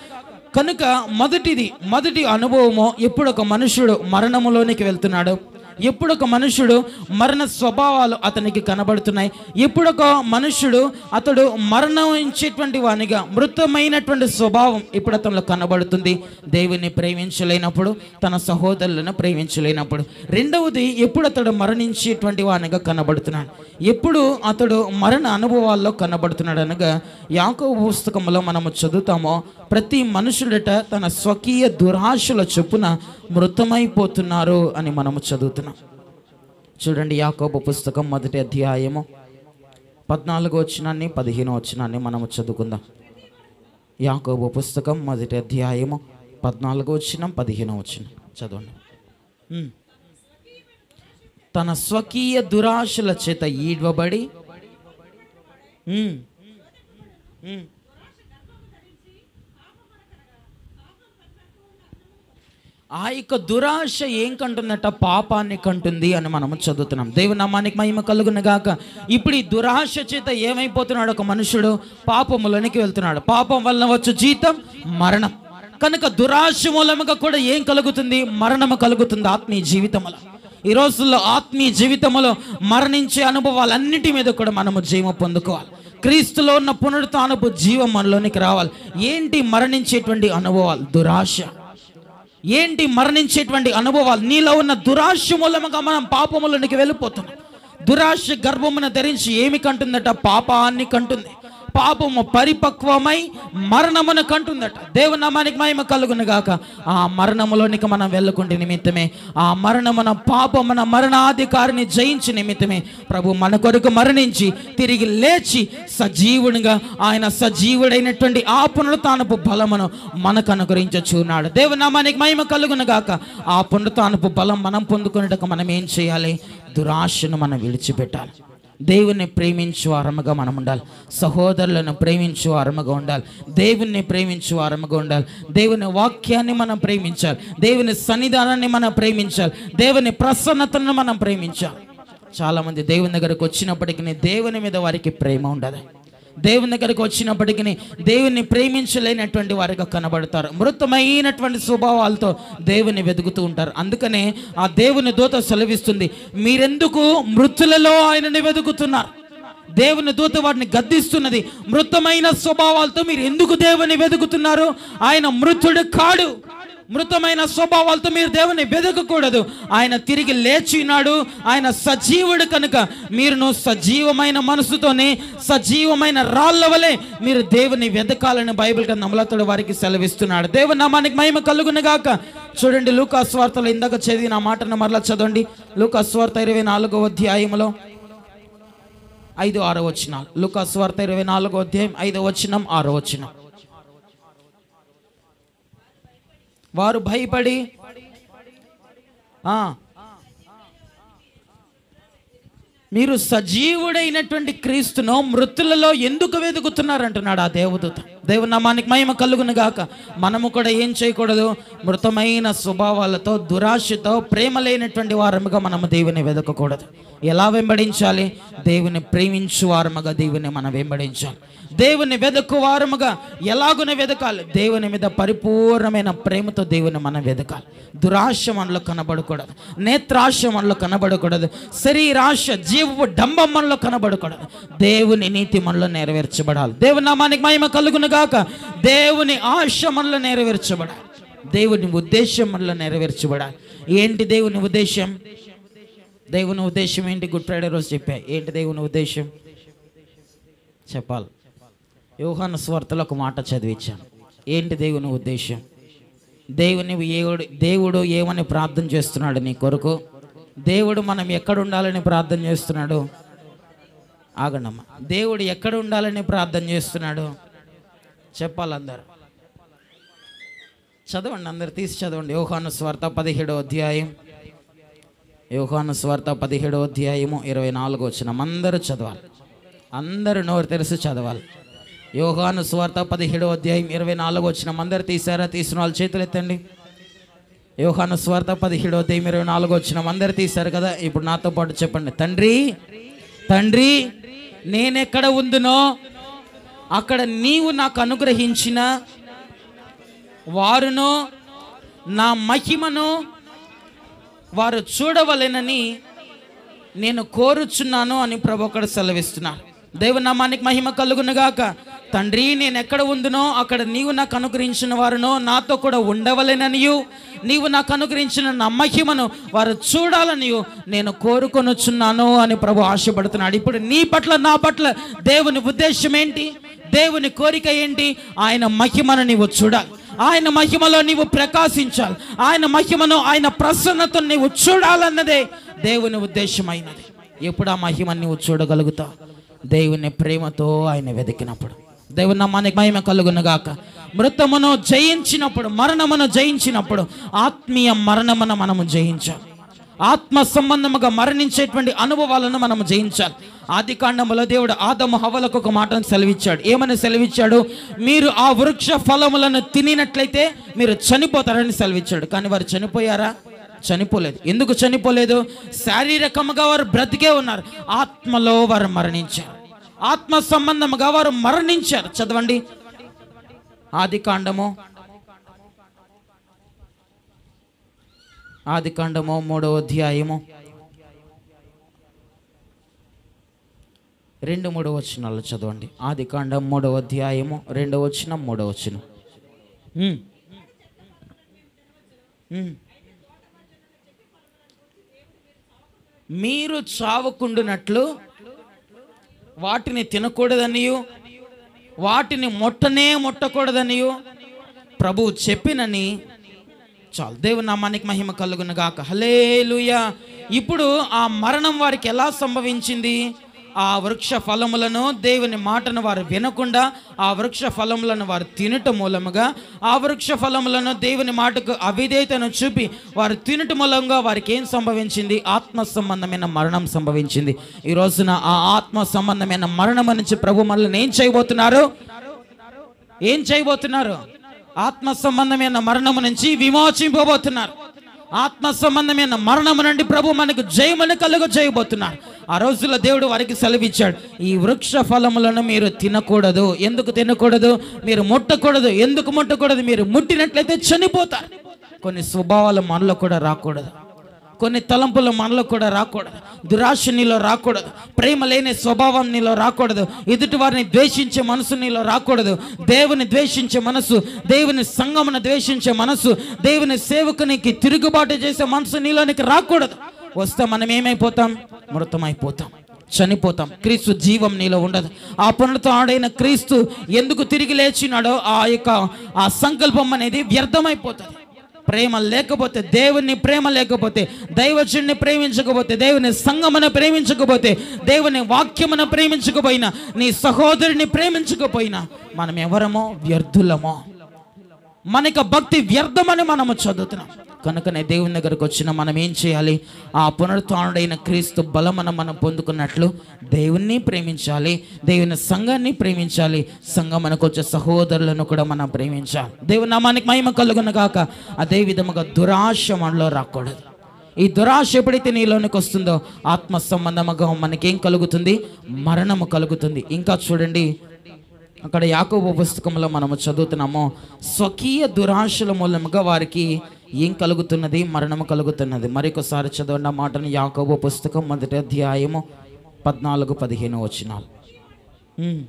కనుక మొదటిది మొదటి అనుభవము ఎప్పుడు ఒక మనుషుడు మరణములోనికి వెళ్తున్నాడు ఎప్పుడు ఒక మనుషుడు మరణ స్వభావాలు అతనికి కనబడుతున్నాయి ఎప్పుడు ఒక మనుషుడు అతడు మరణించేటువంటి వానిగా మృతమైనటువంటి స్వభావం ఇప్పుడు అతనిలో కనబడుతుంది దేవుని ప్రేమించలేనప్పుడు తన సహోదరులను ప్రేమించలేనప్పుడు రెండవది ఎప్పుడు అతడు మరణించేటువంటి వానిగా కనబడుతున్నాడు ఎప్పుడు అతడు మరణ అనుభవాల్లో కనబడుతున్నాడు అనగా యాకో పుస్తకంలో మనము చదువుతామో ప్రతి మనుషుడట తన స్వకీయ దురాశల చొప్పున మృతమైపోతున్నారు అని మనము చదువుతున్నాం చూడండి యాకోబు పుస్తకం మొదటి అధ్యాయము పద్నాలుగో వచ్చినాన్ని పదిహేను వచ్చినాన్ని మనము చదువుకుందాం యాకోబు పుస్తకం మొదటి అధ్యాయము పద్నాలుగో వచ్చిన పదిహేను వచ్చిన చదవండి ఉమ్. తన స్వకీయ దురాశల చేత ఈడ్వబడి ఉమ్. ఉమ్. ఆ యొక్క దురాశ ఏం కంటుందట పాపాన్ని కంటుంది అని మనము చదువుతున్నాం దేవుని నామానికి మహిమ కలుగును గాక ఇప్పుడు ఈ దురాశ చేత ఏమైపోతున్నాడు ఒక మనుషుడు పాపములోనికి వెళ్తున్నాడు పాపం వలన వచ్చు జీతం మరణం కనుక దురాశ మూలముగా కూడా ఏం కలుగుతుంది మరణము కలుగుతుంది ఆత్మీయ జీవితములో ఈ రోజుల్లో ఆత్మీయ జీవితంలో మరణించే అనుభవాలన్నిటి మీద కూడా మనము జీవం పొందుకోవాలి క్రీస్తులో ఉన్న పునరుత్నపు జీవం మనలోనికి రావాలి ఏంటి మరణించేటువంటి అనుభవాలు దురాశ ఏంటి మరణించేటువంటి అనుభవాలు నీలో ఉన్న దురాశ మూలముగా మనం పాపములోనికి వెళ్ళిపోతున్నాం దురాశ గర్భమున ధరించి ఏమి కంటుందట పాపాన్ని కంటుంది పాపము పరిపక్వమై మరణమును కంటుందట దేవునామానికి మహిమ కలుగును గాక ఆ మరణములోనికి మనం వెళ్ళకుంటే నిమిత్తమే ఆ మరణమున పాపమున మరణాధికారిని జయించి నిమిత్తమే ప్రభు మన కొరకు మరణించి తిరిగి లేచి సజీవునిగా ఆయన సజీవుడైనటువంటి ఆ పునరుతానపు బలమును మనకు అనుగ్రహించుచున్నాడు దేవునామానికి మహిమ కలుగును గాక ఆ పునరుతానపు బలం మనం పొందుకునేటకు మనం ఏం చేయాలి దురాశను మనం విడిచిపెట్టాలి దేవుని ప్రేమించు వారముగా మనం ఉండాలి సహోదరులను ప్రేమించు వారముగా ఉండాలి దేవుణ్ణి ప్రేమించు వారముగా ఉండాలి దేవుని వాక్యాన్ని మనం ప్రేమించాలి దేవుని సన్నిధానాన్ని మనం ప్రేమించాలి దేవుని ప్రసన్నతను మనం ప్రేమించాలి చాలామంది దేవుని దగ్గరకు వచ్చినప్పటికీ దేవుని మీద వారికి ప్రేమ ఉండదు దేవుని దగ్గరకు వచ్చినప్పటికీ దేవుని ప్రేమించలేనటువంటి వారిగా కనబడతారు మృతమైనటువంటి స్వభావాలతో దేవుని వెతుకుతూ ఉంటారు అందుకనే ఆ దేవుని దూత సెలవిస్తుంది మీరెందుకు మృతులలో ఆయనని వెతుకుతున్నారు దేవుని దూత వారిని గద్దిస్తున్నది మృతమైన స్వభావాలతో మీరు ఎందుకు దేవుని వెతుకుతున్నారు ఆయన మృతుడు కాడు మృతమైన స్వభావాలతో మీరు దేవుని వెదకకూడదు ఆయన తిరిగి లేచినాడు ఆయన సజీవుడు కనుక మీరును సజీవమైన మనసుతోనే సజీవమైన రాళ్ళ వలె మీరు దేవుని వెదకాలని బైబిల్ నమ్మలతోడు వారికి సెలవిస్తున్నాడు దేవుని నామానికి మహిమ కలుగును గాక చూడండి లూకా స్వార్తలో ఇందాక చదివిన ఆ మాటను మరలా చదవండి లూకా స్వార్త ఇరవై నాలుగో అధ్యాయంలో ఐదు ఆరో వచ్చినాలు లూకా స్వార్త ఇరవై నాలుగో అధ్యాయం ఐదో వచ్చినం ఆరో వచ్చినం వారు భయపడి ఆ, మీరు సజీవుడైనటువంటి క్రీస్తును మృతులలో ఎందుకు వెతుకుతున్నారు అంటున్నాడు ఆ దేవదూత దేవునామానికి మహిమ కలుగును గాక మనము కూడా ఏం చేయకూడదు మృతమైన స్వభావాలతో దురాశతో ప్రేమ లేనటువంటి వారముగా మనము దేవుని వెతకకూడదు ఎలా వెంబడించాలి దేవుని ప్రేమించు వారముగా దేవుని మనం వెంబడించాలి దేవుని వెదకు వారముగా ఎలాగున వెదకాలి దేవుని మీద పరిపూర్ణమైన ప్రేమతో దేవుని మనం వెదకాలి దురాశ మనలో కనబడకూడదు నేత్రాశ మనలో కనబడకూడదు శరీరాశ జీవపు డంబం మనలో కనబడకూడదు దేవుని నీతి మనలో నెరవేర్చబడాలి దేవుని నామానికి మహిమ కలుగును గాక దేవుని ఆశ మనలో నెరవేర్చబడాలి దేవుని ఉద్దేశం మనలో నెరవేర్చబడాలి ఏంటి దేవుని ఉద్దేశం దేవుని ఉద్దేశం ఏంటి గుడ్ ఫ్రైడే రోజు చెప్పా ఏంటి దేవుని ఉద్దేశం చెప్పాలి యోహాను స్వార్థలో ఒక మాట చదివించాను ఏంటి దేవుని ఉద్దేశం దేవుని ఏవుడు దేవుడు ఏమని ప్రార్థన చేస్తున్నాడు నీ కొరకు దేవుడు మనం ఎక్కడ ఉండాలని ప్రార్థన చేస్తున్నాడు ఆగండమ్మా దేవుడు ఎక్కడ ఉండాలని ప్రార్థన చేస్తున్నాడు చెప్పాలి అందరు చదవండి అందరు తీసి చదవండి యోహాను స్వార్థ పదిహేడో అధ్యాయం యోహాను స్వార్థ పదిహేడో అధ్యాయము ఇరవై నాలుగు వచ్చిన అందరూ చదవాలి అందరూ నోరు తెరిసి చదవాలి యోహాను స్వార్థ పదిహేడో అధ్యాయం ఇరవై నాలుగు వచ్చిన అందరు తీసారా తీసిన వాళ్ళు చేతులు ఎత్తండి యోహాను స్వార్థ పదిహేడో అధ్యాయం ఇరవై నాలుగు వచ్చిన అందరు తీశారు కదా ఇప్పుడు నాతో పాటు చెప్పండి తండ్రి తండ్రి నేనెక్కడ ఉందునో అక్కడ నీవు నాకు అనుగ్రహించిన వారును నా మహిమను వారు చూడవలెనని నేను కోరుచున్నాను అని ప్రభు ఒకడు సెలవిస్తున్నారు దేవునామానికి మహిమ కలుగునుగాక తండ్రి నేను ఎక్కడ ఉందునో అక్కడ నీవు నాకు అనుగ్రహించిన వారునో నాతో కూడా ఉండవలెననియు నీవు నాకు అనుగ్రహించిన నా మహిమను వారు చూడాలనియు నేను కోరుకొనుచున్నాను అని ప్రభు ఆశపడుతున్నాడు ఇప్పుడు నీ పట్ల నా పట్ల దేవుని ఉద్దేశం ఏంటి దేవుని కోరిక ఏంటి ఆయన మహిమను నీవు చూడాలి ఆయన మహిమలో నీవు ప్రకాశించాలి ఆయన మహిమను ఆయన ప్రసన్నతో నీవు చూడాలన్నదే దేవుని ఉద్దేశమైనది ఎప్పుడు ఆ మహిమను నీవు చూడగలుగుతావు దేవుని ప్రేమతో ఆయన వెతికినప్పుడు దేవుని నామానికి మహిమ కలుగునుగాక మృతమును జయించినప్పుడు మరణమును జయించినప్పుడు ఆత్మీయ మరణమును మనము జయించాలి ఆత్మ సంబంధముగా మరణించేటువంటి అనుభవాలను మనము జయించాలి ఆది కాండములో దేవుడు ఆదము హవలకు ఒక మాటను సెలవిచ్చాడు ఏమని సెలవిచ్చాడు మీరు ఆ వృక్ష ఫలములను తినినట్లయితే మీరు చనిపోతారని సెలవిచ్చాడు కానీ వారు చనిపోయారా చనిపోలేదు ఎందుకు చనిపోలేదు శారీరకముగా వారు బ్రతికే ఉన్నారు ఆత్మలో వారు మరణించారు ఆత్మ సంబంధముగా వారు మరణించారు చదవండి ఆది కాండము ఆది కాండము మూడవ అధ్యాయము రెండు మూడవ వచనాలు చదవండి ఆది కాండం మూడవ అధ్యాయము రెండవ వచనం మూడవ వచనం ఉమ్. ఉమ్. మీరు చావకుండునట్లు వాటిని తినకూడదనియు వాటిని ముట్టనే ముట్టకూడదనియు ప్రభువు చెప్పినని చాలు దేవుని నామానికి మహిమ కలుగును గాక హలేలుయా ఇప్పుడు ఆ మరణం వారికి ఎలా సంభవించింది ఆ వృక్ష ఫలములను దేవుని మాటను వారు వినకుండా ఆ వృక్ష ఫలములను వారు తినుట మూలముగా ఆ వృక్ష ఫలములను దేవుని మాటకు అవిధేయతను చూపి వారు తినుట మూలంగా వారికి ఏం సంభవించింది ఆత్మ సంబంధమైన మరణం సంభవించింది ఈ రోజున ఆ ఆత్మ సంబంధమైన మరణం నుంచి ప్రభు మనల్ని ఏం చేయబోతున్నారు ఏం చేయబోతున్నారు ఆత్మ సంబంధమైన మరణము నుంచి విమోచింపబోతున్నారు ఆత్మ సంబంధమైన మరణము నుండి ప్రభు మనకు జయమని కలుగు చేయబోతున్నారు ఆ రోజుల్లో దేవుడు వారికి సెలవిచ్చాడు ఈ వృక్ష ఫలములను మీరు తినకూడదు ఎందుకు తినకూడదు మీరు ముట్టకూడదు ఎందుకు ముట్టకూడదు మీరు ముట్టినట్లయితే చనిపోతారు కొన్ని స్వభావాలు మనలో కూడా రాకూడదు కొన్ని తలంపులు మనలో కూడా రాకూడదు దురాశ నీలో రాకూడదు ప్రేమ లేని స్వభావం నీలో రాకూడదు ఎదుటి వారిని ద్వేషించే మనసు నీలో రాకూడదు దేవుని ద్వేషించే మనసు దేవుని సంగమును ద్వేషించే మనసు దేవుని సేవకునికి తిరుగుబాటు చేసే మనసు నీలోనికి రాకూడదు వస్తే మనం ఏమైపోతాం మృతమైపోతాం చనిపోతాం క్రీస్తు జీవం నీలో ఉండదు ఆ పునరుతాడైన క్రీస్తు ఎందుకు తిరిగి లేచినాడో ఆ యొక్క ఆ సంకల్పం అనేది వ్యర్థమైపోతుంది ప్రేమ లేకపోతే దేవుని ప్రేమ లేకపోతే దైవజుడిని ప్రేమించకపోతే దేవుని సంగమును ప్రేమించకపోతే దేవుని వాక్యమును ప్రేమించకపోయినా నీ సహోదరుని ప్రేమించకపోయినా మనం ఎవరమో వ్యర్థులమో మనకి భక్తి వ్యర్థమని మనము చదువుతున్నాం కనుకనే దేవుని దగ్గరకు వచ్చిన మనం ఏం చేయాలి ఆ పునరుత్డైన క్రీస్తు బలమన మనం పొందుకున్నట్లు దేవుణ్ణి ప్రేమించాలి దేవుని సంఘాన్ని ప్రేమించాలి సంఘం మనకు వచ్చే సహోదరులను కూడా మనం ప్రేమించాలి దేవుని నామానికి మహిమ కలుగును గాక అదే విధముగా దురాశ మనలో రాకూడదు ఈ దురాశ ఎప్పుడైతే నీలోనికి వస్తుందో ఆత్మ సంబంధముగా మనకేం కలుగుతుంది మరణము కలుగుతుంది ఇంకా చూడండి అక్కడ యాకోబు పుస్తకంలో మనము చదువుతున్నాము స్వకీయ దురాశల మూలముగా వారికి ఏం కలుగుతున్నది మరణము కలుగుతున్నది మరొకసారి చదవండి ఆ మాటను యాకోబు పుస్తకం మొదటి అధ్యాయము పద్నాలుగు పదిహేను వచ్చినాలు ఉమ్.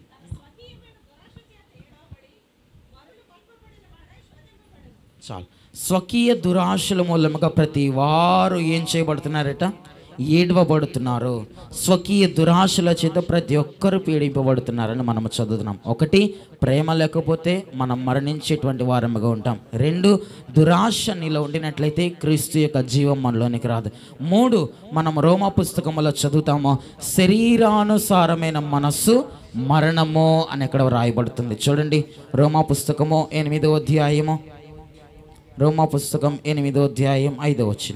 చాలు స్వకీయ దురాశల మూలముగా ప్రతి వారు ఏం చేయబడుతున్నారట ఏడవబడుతున్నారు స్వకీయ దురాశల చేత ప్రతి ఒక్కరు పీడింపబడుతున్నారని మనం చదువుతున్నాం ఒకటి ప్రేమ లేకపోతే మనం మరణించేటువంటి వారముగా ఉంటాం రెండు దురాశ నీలో ఉండినట్లయితే క్రీస్తు యొక్క జీవం మనలోనికి రాదు మూడు మనం రోమా పుస్తకంలో చదువుతాము శరీరానుసారమైన మనస్సు మరణము అని ఎక్కడ రాయబడుతుంది చూడండి రోమా పుస్తకము ఎనిమిదో అధ్యాయము రోమా పుస్తకం ఎనిమిదో అధ్యాయం ఐదో వచ్చిన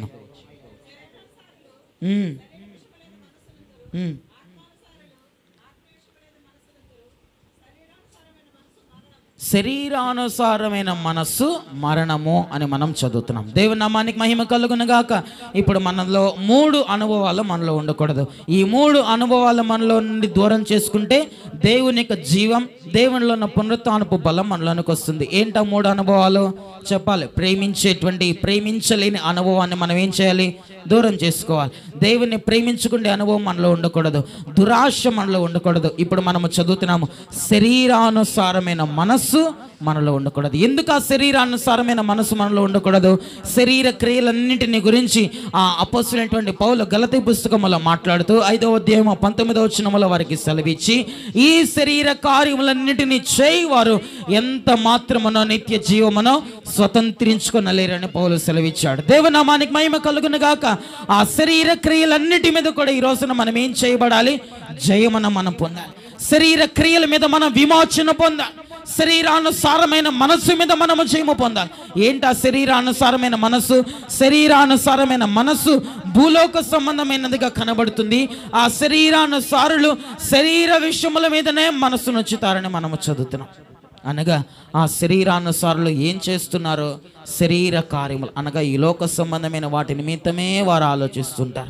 శరీరానుసారమైన మనస్సు మరణము అని మనం చదువుతున్నాం దేవుని నామానికి మహిమ కలుగునగాక ఇప్పుడు మనలో మూడు అనుభవాలు మనలో ఉండకూడదు ఈ మూడు అనుభవాలు మనలో నుండి దూరం చేసుకుంటే దేవుని యొక్క జీవం దేవునిలో ఉన్న పునరుత్నపు బలం మనలోనికి వస్తుంది ఏంటా మూడు అనుభవాలు చెప్పాలి ప్రేమించేటువంటి ప్రేమించలేని అనుభవాన్ని మనం ఏం చేయాలి దూరం చేసుకోవాలి దేవుని ప్రేమించుకునే అనుభవం మనలో ఉండకూడదు దురాశ మనలో ఉండకూడదు ఇప్పుడు మనము చదువుతున్నాము శరీరానుసారమైన మనస్సు మనలో ఉండకూడదు ఎందుకు ఆ శరీరానుసారమైన మనసు మనలో ఉండకూడదు శరీర క్రియలన్నింటిని గురించి ఆ అపోసులైనటువంటి పౌలు గలతీ పుస్తకములో మాట్లాడుతూ ఐదవ అధ్యాయం పంతొమ్మిదవ వచనములో వారికి సెలవిచ్చి ఈ శరీర కార్యములన్నిటిని చేయి వారు ఎంత మాత్రమునో నిత్య జీవమునో స్వతంత్రించుకొనలేరని పౌలు సెలవిచ్చాడు దేవనామానికి మహిమ కలుగును గాక ఆ శరీర క్రియలన్నిటి మీద కూడా ఈ రోజున మనం ఏం చేయబడాలి జయమున మనం పొందాలి శరీర క్రియల మీద మనం విమోచన పొందాలి శరీరానుసారమైన మనస్సు మీద మనము జయము పొందాలి ఏంటి ఆ శరీరానుసారమైన మనస్సు శరీరానుసారమైన మనస్సు భూలోక సంబంధమైనదిగా కనబడుతుంది ఆ శరీరానుసారులు శరీర విషయముల మీదనే మనస్సును ఉంచుతారని మనము చదువుతున్నాం అనగా ఆ శరీరానుసారులు ఏం చేస్తున్నారో శరీర కార్యములు అనగా ఈ లోక సంబంధమైన వాటి నిమిత్తమే వారు ఆలోచిస్తుంటారు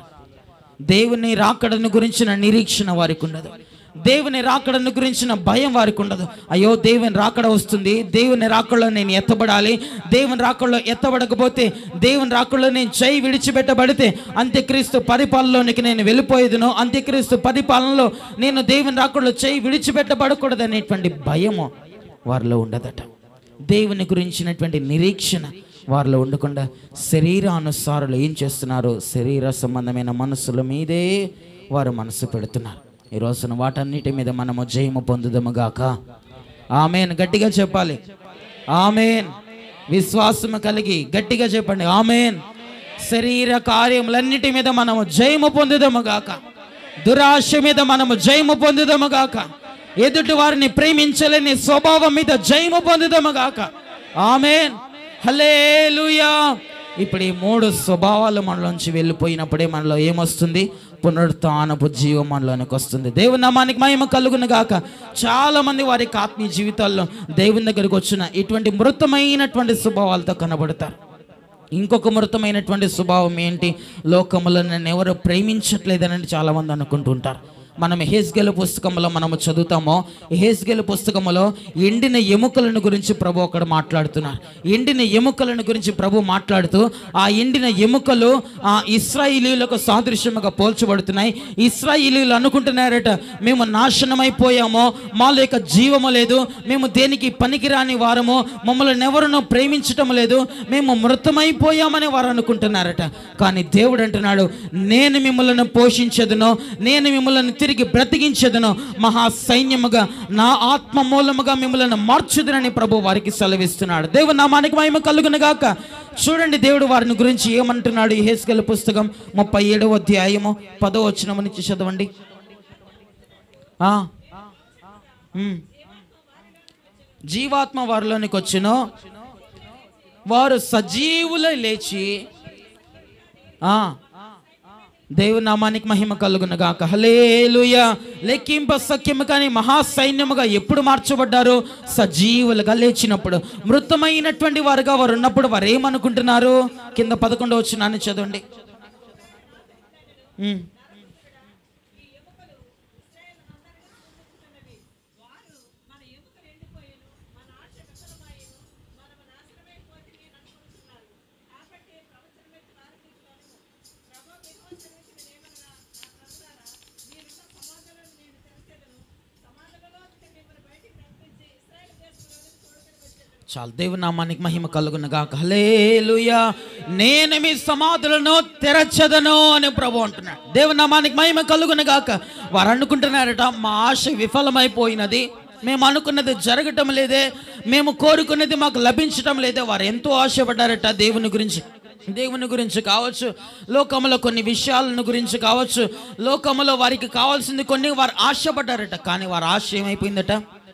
దేవుని రాకడను గురించిన నిరీక్షణ వారికి ఉండదు దేవుని రాకడను గురించిన భయం వారికి ఉండదు అయ్యో దేవుని రాకడ వస్తుంది దేవుని రాకడలో నేను ఎత్తబడాలి దేవుని రాకడలో ఎత్తబడకపోతే దేవుని రాకడలో నేను చేయి విడిచిపెట్టబడితే అంత్యక్రీస్తు పరిపాలనలోనికి నేను వెళ్ళిపోయేదును అంత్యక్రీస్తు పరిపాలనలో నేను దేవుని రాకడలో చేయి విడిచిపెట్టబడకూడదు అనేటువంటి భయము వారిలో ఉండదట దేవుని గురించినటువంటి నిరీక్షణ వారిలో ఉండకుండా శరీరానుసారులు ఏం చేస్తున్నారు శరీర సంబంధమైన మనసుల మీదే వారు మనసు పెడుతున్నారు ఈ రోజున వాటన్నిటి మీద మనము జయము పొందుదముగాక ఆమెన్ గట్టిగా చెప్పాలి ఆమెన్ విశ్వాసము కలిగి గట్టిగా చెప్పండి ఆమెన్ శరీర కార్యములన్నిటి మీద మనము జయము పొందుదముగాక దురాశ మీద మనము జయము పొందుదముగాక ఎదుటి వారిని ప్రేమించలేని స్వభావం మీద జయము పొందుదముగాక ఆమెన్ హలేలుయా ఇప్పుడు ఈ మూడు స్వభావాలు మనలోంచి వెళ్ళిపోయినప్పుడే మనలో ఏమొస్తుంది పునరుత్నపు జీవం మనలోనికి వస్తుంది దేవుని నామానికి మహిమ కలుగును గాక చాలా మంది వారి యొక్క ఆత్మీయ జీవితాల్లో దేవుని దగ్గరికి వచ్చిన ఇటువంటి మృతమైనటువంటి స్వభావాలతో కనబడతారు ఇంకొక మృతమైనటువంటి స్వభావం ఏంటి లోకములో నన్ను ఎవరు ప్రేమించట్లేదని చాలామంది అనుకుంటుంటారు మనం హేస్గెల్ పుస్తకంలో మనము చదువుతామో హేస్గెల్ పుస్తకంలో ఎండిన ఎముకలను గురించి ప్రభు అక్కడ మాట్లాడుతున్నారు ఎండిన ఎముకలను గురించి ప్రభు మాట్లాడుతూ ఆ ఎండిన ఎముకలు ఆ ఇస్రాయిలీలకు సాదృశ్యముగా పోల్చబడుతున్నాయి ఇస్రాయిలీలు అనుకుంటున్నారట మేము నాశనమైపోయామో మాలో యొక్క జీవము లేదు మేము దేనికి పనికిరాని వారము మమ్మల్ని ఎవరినో ప్రేమించటం లేదు మేము మృతమైపోయామని వారు అనుకుంటున్నారట కానీ దేవుడు అంటున్నాడు నేను మిమ్మల్ని పోషించదును నేను మిమ్మల్ని తిరిగి బ్రతికించదును మహా సైన్యముగా నా ఆత్మ మూలముగా మిమ్మల్ని మార్చుదునని ప్రభు వారికి సెలవిస్తున్నాడు దేవుడు నామానికి మహిమ కలుగునుగాక చూడండి దేవుడు వారిని గురించి ఏమంటున్నాడు ఈ హేస్గల పుస్తకం ముప్పై ఏడవ అధ్యాయము పదో వచనము నుంచి చదవండి ఆ. ఉమ్. జీవాత్మ వారిలోనికి వచ్చును వారు సజీవుల లేచి ఆ దేవుని నామానికి మహిమ కలుగును గాక హలేలుయ లెక్కింప సఖ్యము కానీ మహాసైన్యముగా ఎప్పుడు మార్చబడ్డారు సజీవులుగా లేచినప్పుడు మృతమైనటువంటి వారుగా వారు ఉన్నప్పుడు వారు ఏమనుకుంటున్నారు కింద పదకొండు వచ్చినాన్ని చదవండి ఉమ్. చాలు దేవుని నామానికి మహిమ కలుగును గాక హలేలుయా నేను మీ సమాధులను తెరచదను అని ప్రభు అంటున్నాడు దేవుని నామానికి మహిమ కలుగును గాక వారు అనుకుంటున్నారట మా ఆశ విఫలమైపోయినది మేము అనుకున్నది జరగటం లేదే మేము కోరుకున్నది మాకు లభించటం లేదే వారు ఎంతో ఆశపడ్డారట దేవుని గురించి దేవుని గురించి కావచ్చు లోకములో కొన్ని విషయాలను గురించి కావచ్చు లోకములో వారికి కావాల్సింది కొన్ని వారు ఆశపడ్డారట కానీ వారి ఆశ ఏమైపోయిందట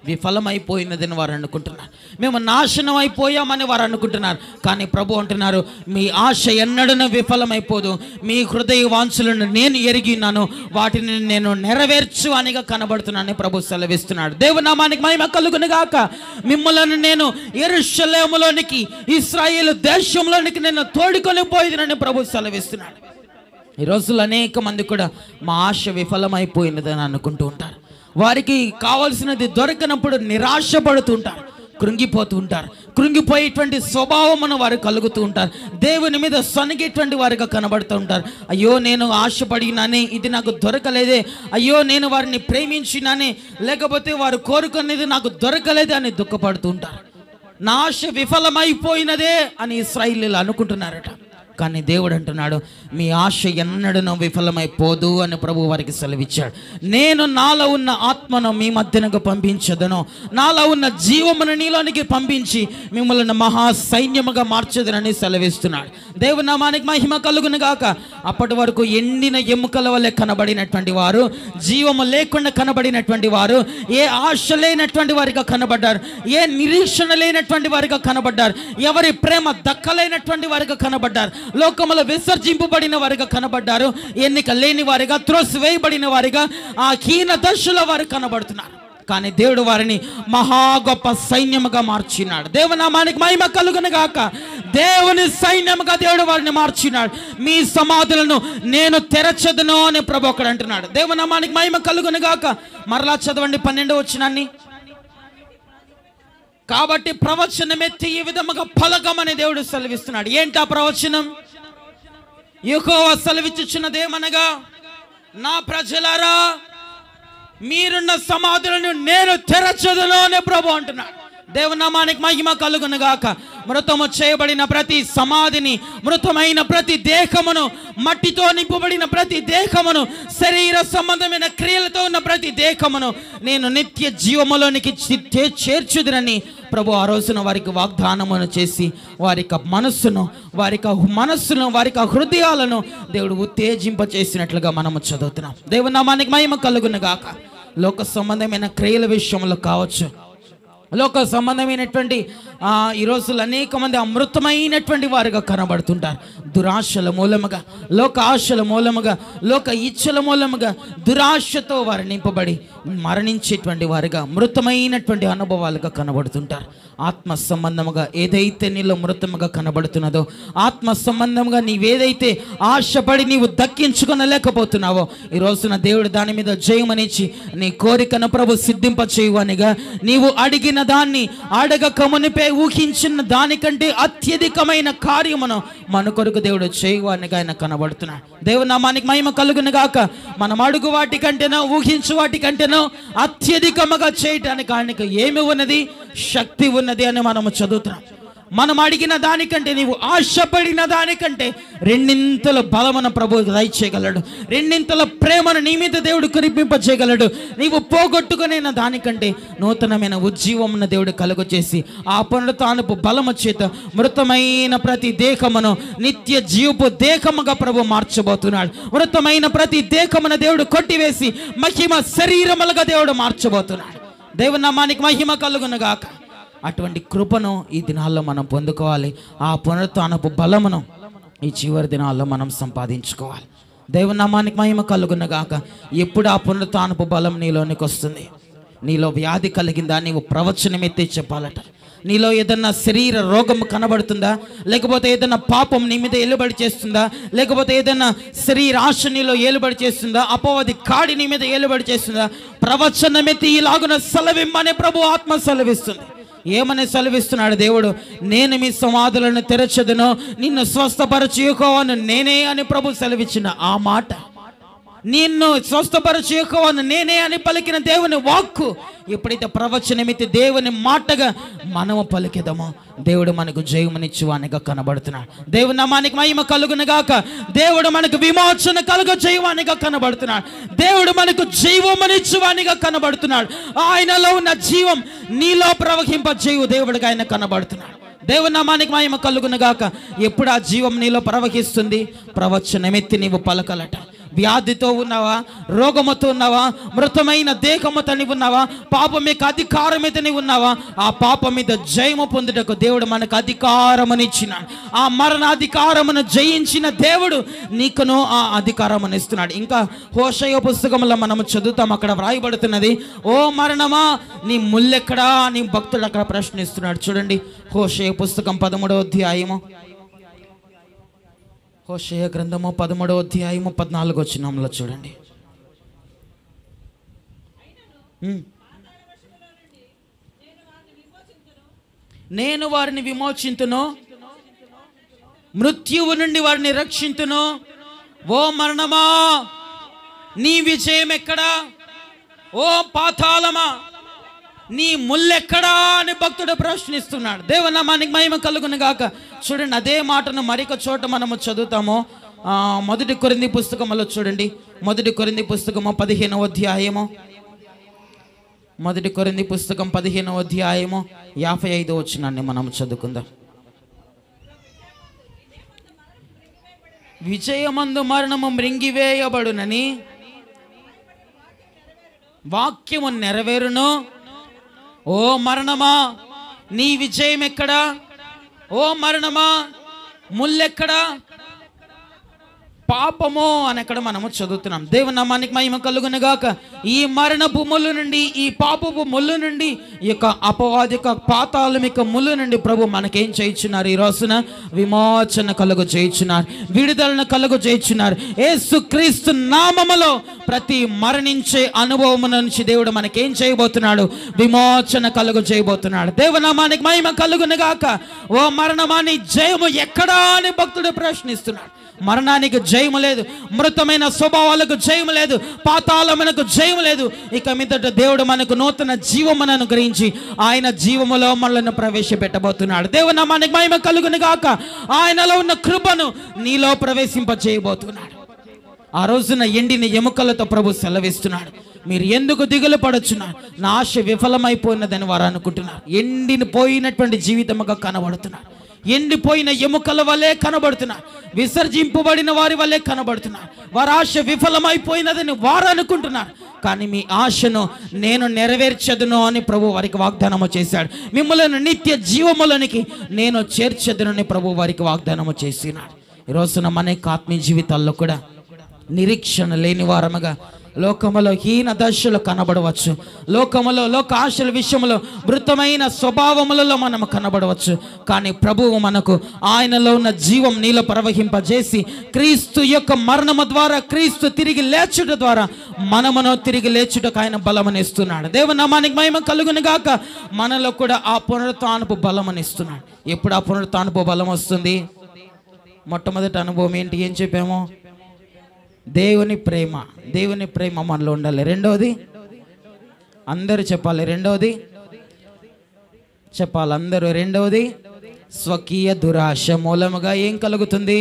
విఫలమైపోయినదని వారు అనుకుంటున్నారు మేము నాశనం అయిపోయామని వారు అనుకుంటున్నారు కానీ ప్రభు అంటున్నారు మీ ఆశ ఎన్నడూ విఫలమైపోదు మీ హృదయ వాంఛలను నేను ఎరిగినాను వాటిని నేను నెరవేర్చు అనిగా కనబడుతున్నానని ప్రభు సెలవిస్తున్నాడు దేవునామానికి మహిమ కలుగును గాక మిమ్మలను నేను ఎరుషలేములోనికి ఇస్రాయేల్ దేశంలోనికి నేను తోడుకొని పోయిందని ప్రభు సెలవిస్తున్నాడు ఈ రోజుల్లో అనేక మంది కూడా మా ఆశ విఫలమైపోయినదని అనుకుంటూ ఉంటారు వారికి కావలసినది దొరకనప్పుడు నిరాశపడుతూ ఉంటారు కృంగిపోతూ ఉంటారు కృంగిపోయేటువంటి స్వభావమును వారు కలుగుతూ ఉంటారు దేవుని మీద సొనిగేటువంటి వారిగా కనబడుతూ ఉంటారు అయ్యో నేను ఆశపడినానే ఇది నాకు దొరకలేదే అయ్యో నేను వారిని ప్రేమించినానే లేకపోతే వారు కోరుకునేది నాకు దొరకలేదే అని దుఃఖపడుతూ ఉంటారు నా ఆశ విఫలమైపోయినదే అని ఇస్రాయిలీలు అనుకుంటున్నారట కానీ దేవుడు అంటున్నాడు మీ ఆశ ఎన్నడూ విఫలమైపోదు అని ప్రభు వారికి సెలవిచ్చాడు నేను నాలో ఉన్న ఆత్మను మీ మధ్యనకు పంపించదను నాలో ఉన్న జీవమును నీలోనికి పంపించి మిమ్మల్ని మహా సైన్యముగా మార్చదనని సెలవిస్తున్నాడు దేవుని నామానికి మహిమ కలుగును గాక అప్పటి వరకు ఎండిన ఎముకల వల్లే కనబడినటువంటి వారు జీవము లేకుండా కనబడినటువంటి వారు ఏ ఆశ లేనటువంటి వారిగా కనబడ్డారు ఏ నిరీక్షణ లేనటువంటి వారిగా కనబడ్డారు ఎవరి ప్రేమ దక్కలేనటువంటి వారిగా కనబడ్డారు లోకములో విసర్జింపబడిన వారిగా కనబడ్డారు ఎన్నిక లేని వారిగా త్రోసివేయబడిన వారిగా ఆ హీన దశలో వారు కనబడుతున్నారు కానీ దేవుడు వారిని మహా గొప్ప సైన్యముగా మార్చినాడు దేవునామానికి మహిమ కలుగును గాక దేవుని సైన్యముగా దేవుడు వారిని మార్చినాడు మీ సమాధులను నేను తెరచదును అని ప్రభు ఒకడు అంటున్నాడు దేవునామానికి మహిమ కలుగును గాక మరలా చదవండి పన్నెండు వచ్చినాన్ని కాబట్టి ప్రవచనం ఎత్తి ఈ విధముగా పలకమని దేవుడు సెలవిస్తున్నాడు ఏంటి ఆ ప్రవచనం ఎక్కువ సెలవిచ్చుచున్నదేమనగా నా ప్రజలారా మీరున్న సమాధులను నేను తెరచదును అనే ప్రభు అంటున్నాడు దేవనామానికి మహిమ కలుగును గాక మృతము చేయబడిన ప్రతి సమాధిని మృతమైన ప్రతి దేహమును మట్టితో నింపబడిన ప్రతి దేహమును శరీర సంబంధమైన క్రియలతో ఉన్న ప్రతి దేహమును నేను నిత్య జీవములోనికి చి- చే- చేర్చుదునని ప్రభు ఆ రోజున వారికి వాగ్దానమును చేసి వారి యొక్క మనస్సును వారి యొక్క మనస్సును వారి యొక్క హృదయాలను దేవుడు ఉత్తేజింప చేసినట్లుగా మనము చదువుతున్నాం దేవుని నామానికి మహిమ కలుగును గాక లోక సంబంధమైన క్రియల విషయంలో కావచ్చు లోక సంబంధమైనటువంటి ఆ, ఈ రోజులు అనేక మంది అమృతమైనటువంటి వారుగా కనబడుతుంటారు దురాశల మూలముగా లోక ఆశల మూలముగా లోక ఇచ్చల మూలముగా దురాశతో వారు నింపబడి మరణించేటువంటి వారుగా మృతమైనటువంటి అనుభవాలుగా కనబడుతుంటారు ఆత్మ సంబంధముగా ఏదైతే నీలో మృతముగా కనబడుతున్నదో ఆత్మ సంబంధముగా నీవేదైతే ఆశపడి నీవు దక్కించుకొనలేకపోతున్నావో ఈ రోజున దేవుడు దాని మీద జయమనిచ్చి నీ కోరికను ప్రభు సిద్ధింప చేయువనిగా నీవు అడిగిన దాన్ని అడగక మునిపే ఊహించిన దానికంటే అత్యధికమైన కార్యమును మన కొరకు దేవుడు చేయువానిగా ఆయన కనబడుతున్నాడు దేవుని నామానికి మహిమ కలుగును గాక మనం అడుగు వాటి కంటేనో ఊహించు వాటి కంటేనో అత్యధికముగా చేయటానికి ఆయనకు ఏమి ఉన్నది శక్తి ఉన్నది అని మనము చదువుతున్నాం మనం అడిగిన దానికంటే నీవు ఆశపడిన దానికంటే రెండింతల బలమున ప్రభు దయచేయగలడు రెండింతల ప్రేమను నీ మీద దేవుడు కురిపింపచేయగలడు నీవు పోగొట్టుకునే దానికంటే నూతనమైన ఉజ్జీవమున దేవుడు కలుగు చేసి ఆ పునరుతానుపు బలము చేత మృతమైన ప్రతి దేహమును నిత్య జీవపు దేహముగా ప్రభు మార్చబోతున్నాడు మృతమైన ప్రతి దేహమున దేవుడు కొట్టివేసి మహిమ శరీరములుగా దేవుడు మార్చబోతున్నాడు దేవుని నామానికి మహిమ కలుగునుగాక అటువంటి కృపను ఈ దినాల్లో మనం పొందుకోవాలి ఆ పునరుత్నపు బలమును ఈ చివరి దినాల్లో మనం సంపాదించుకోవాలి దేవునామానికి మహిమ కలుగునగాక ఎప్పుడు ఆ పునరుత్నపు బలం నీలోనికి వస్తుంది నీలో వ్యాధి కలిగిందా నీవు ప్రవచనం ఎత్తి చెప్పాలట నీలో ఏదన్నా శరీర రోగం కనబడుతుందా లేకపోతే ఏదైనా పాపం నీ మీద ఏలుబడి చేస్తుందా లేకపోతే ఏదైనా శరీర ఆశ నీలో ఏలుబడి చేస్తుందా అపవాది కాడి నీ మీద ఏలుబడి చేస్తుందా ప్రవచనమెత్తి ఇలాగున సెలవిమ్మనే ప్రభు ఆత్మ సెలవిస్తుంది ఏమని సెలవిస్తున్నాడు దేవుడు నేను మీ సమాధులను తెరచదును నిన్ను స్వస్థపరచుకోవను నేనే అని ప్రభు సెలవిచ్చిన ఆ మాట నిన్ను స్వస్థపరచుకోవను నేనే అని పలికిన దేవుని వాక్కు ఎప్పుడైతే ప్రవచనమితి దేవుని మాటగా మనము పలికెదమో దేవుడు మనకు జయమునిచ్చువానిగా కనబడుతున్నాడు దేవుని నామానికి మహిమ కలుగునుగాక దేవుడు మనకు విమోచన కలుగ చేయవానిగా కనబడుతున్నాడు దేవుడు మనకు జీవమునిచ్చువానిగా కనబడుతున్నాడు ఆయనలో ఉన్న జీవం నీలో ప్రవహింప చేయు దేవుడిగా ఆయన కనబడుతున్నాడు దేవుని నామానికి మహిమ కలుగునుగాక ఎప్పుడు ఆ జీవం నీలో ప్రవహిస్తుంది ప్రవచనమెత్తి నీవు పలకలట వ్యాధితో ఉన్నావా రోగముతో ఉన్నావా మృతమైన దేహముతో నీవు ఉన్నావా పాపం యొక్క అధికారం మీద నీవు ఉన్నావా ఆ పాపం మీద జయము పొందుటకు దేవుడు మనకు అధికారమునిచ్చినాడు ఆ మరణ అధికారమును జయించిన దేవుడు నీకును ఆ అధికారమును ఇస్తున్నాడు ఇంకా హోషయ పుస్తకంలో మనము చదువుతాం అక్కడ వ్రాయబడుతున్నది ఓ మరణమా నీ ముల్లెక్కడా నీ భక్తుడు అక్కడ ప్రశ్నిస్తున్నాడు చూడండి హోషయ పుస్తకం పదమూడవ అధ్యాయము హోషయ గ్రంథము పదమూడవ అధ్యాయము పద్నాలుగు వచ్చినంలో చూడండి ఉమ్. నేను వారిని విమోచింతును మృత్యువు నుండి వారిని రక్షింతును ఓ మరణమా నీ విజయం ఎక్కడా ఓ పాతాళమా నీ ముల్లెక్కడా అని భక్తుడు ప్రశ్నిస్తున్నాడు దేవనామానికి మహిమ కలుగును గాక చూడండి అదే మాటను మరొక చోట మనము చదువుతాము ఆ, మొదటి కొరింది పుస్తకములో చూడండి మొదటి కొరింది పుస్తకము పదిహేనవ అధ్యాయము మొదటి కొరింది పుస్తకం పదిహేనవ అధ్యాయము యాభై ఐదో వచ్చినాన్ని మనం చదువుకుందాం విజయమందు మరణము మృంగివేయబడునని వాక్యము నెరవేరును ఓ మరణమా నీ విజయం ఎక్కడా ఓ మరణమా ముల్లెక్కడా పాపము అని అక్కడ మనము చదువుతున్నాం దేవుని నామానికి మహిమ కలుగును గాక ఈ మరణపు ముళ్ళు నుండి ఈ పాపపు ముళ్ళు నుండి ఈ యొక్క అపవాదిక పాతాళమిక ముళ్ళు నుండి ప్రభు మనకేం చేయించున్నారు ఈ రోజున విమోచన కలుగు చేయించున్నారు విడుదలను కలుగు చేయించున్నారు యేసు క్రీస్తు నామములో ప్రతి మరణించే అనుభవం నుంచి దేవుడు మనకేం చేయబోతున్నాడు విమోచన కలుగు చేయబోతున్నాడు దేవనామానికి మహిమ కలుగును గాక ఓ మరణమాని జయము ఎక్కడా అని భక్తుడు ప్రశ్నిస్తున్నాడు మరణానికి జయము లేదు మృతమైన స్వభావాలకు జయము లేదు పాతాళమునకు జయము లేదు ఇక మీదట దేవుడు మనకు నూతన జీవమును అనుగ్రహించి ఆయన జీవములో మనల్ని ప్రవేశపెట్టబోతున్నాడు దేవుడు మనకి మహిమ కలుగును గాక ఆయనలో ఉన్న కృపను నీలో ప్రవేశింపజేయబోతున్నాడు ఆ రోజున ఎండిన ఎముకలతో ప్రభు సెలవిస్తున్నాడు మీరు ఎందుకు దిగులు పడొచ్చున్నారు నా ఆశ విఫలమైపోయినదని వారు అనుకుంటున్నారు ఎండిన పోయినటువంటి జీవితముగా కనబడుతున్నారు ఎండిపోయిన ఎముకల వలె కనబడుతున్నారు విసర్జింపబడిన వారి వలె కనబడుతున్నారు వారి ఆశ విఫలమైపోయినదని వారు అనుకుంటున్నారు కానీ మీ ఆశను నేను నెరవేర్చదును అని ప్రభు వారికి వాగ్దానము చేశాడు మిమ్మల్ని నిత్య జీవములనికి నేను చేర్చదునని ప్రభు వారికి వాగ్దానము చేసినాడు ఈ రోజున మన యొక్క ఆత్మీయ జీవితాల్లో కూడా నిరీక్షణ లేని వారముగా లోకములో హీన దశలు కనబడవచ్చు లోకములో లోక ఆశల విషయంలో మృతమైన స్వభావములలో మనం కనబడవచ్చు కానీ ప్రభువు మనకు ఆయనలో ఉన్న జీవం నీలో ప్రవహింపజేసి క్రీస్తు యొక్క మరణము ద్వారా క్రీస్తు తిరిగి లేచుట ద్వారా మనమును తిరిగి లేచుటకు ఆయన బలమనిస్తున్నాడు దేవనామానికి మహిమ కలుగును గాక మనలో కూడా ఆ పునరుత్నపు బలమనిస్తున్నాడు ఎప్పుడు ఆ పునరుత్నపు బలం వస్తుంది మొట్టమొదటి అనుభవం ఏంటి ఏం చెప్పాము దేవుని ప్రేమ దేవుని ప్రేమ మనలో ఉండాలి రెండవది అందరూ చెప్పాలి రెండవది చెప్పాలి అందరూ రెండవది స్వకీయ దురాశ మూలముగా ఏం కలుగుతుంది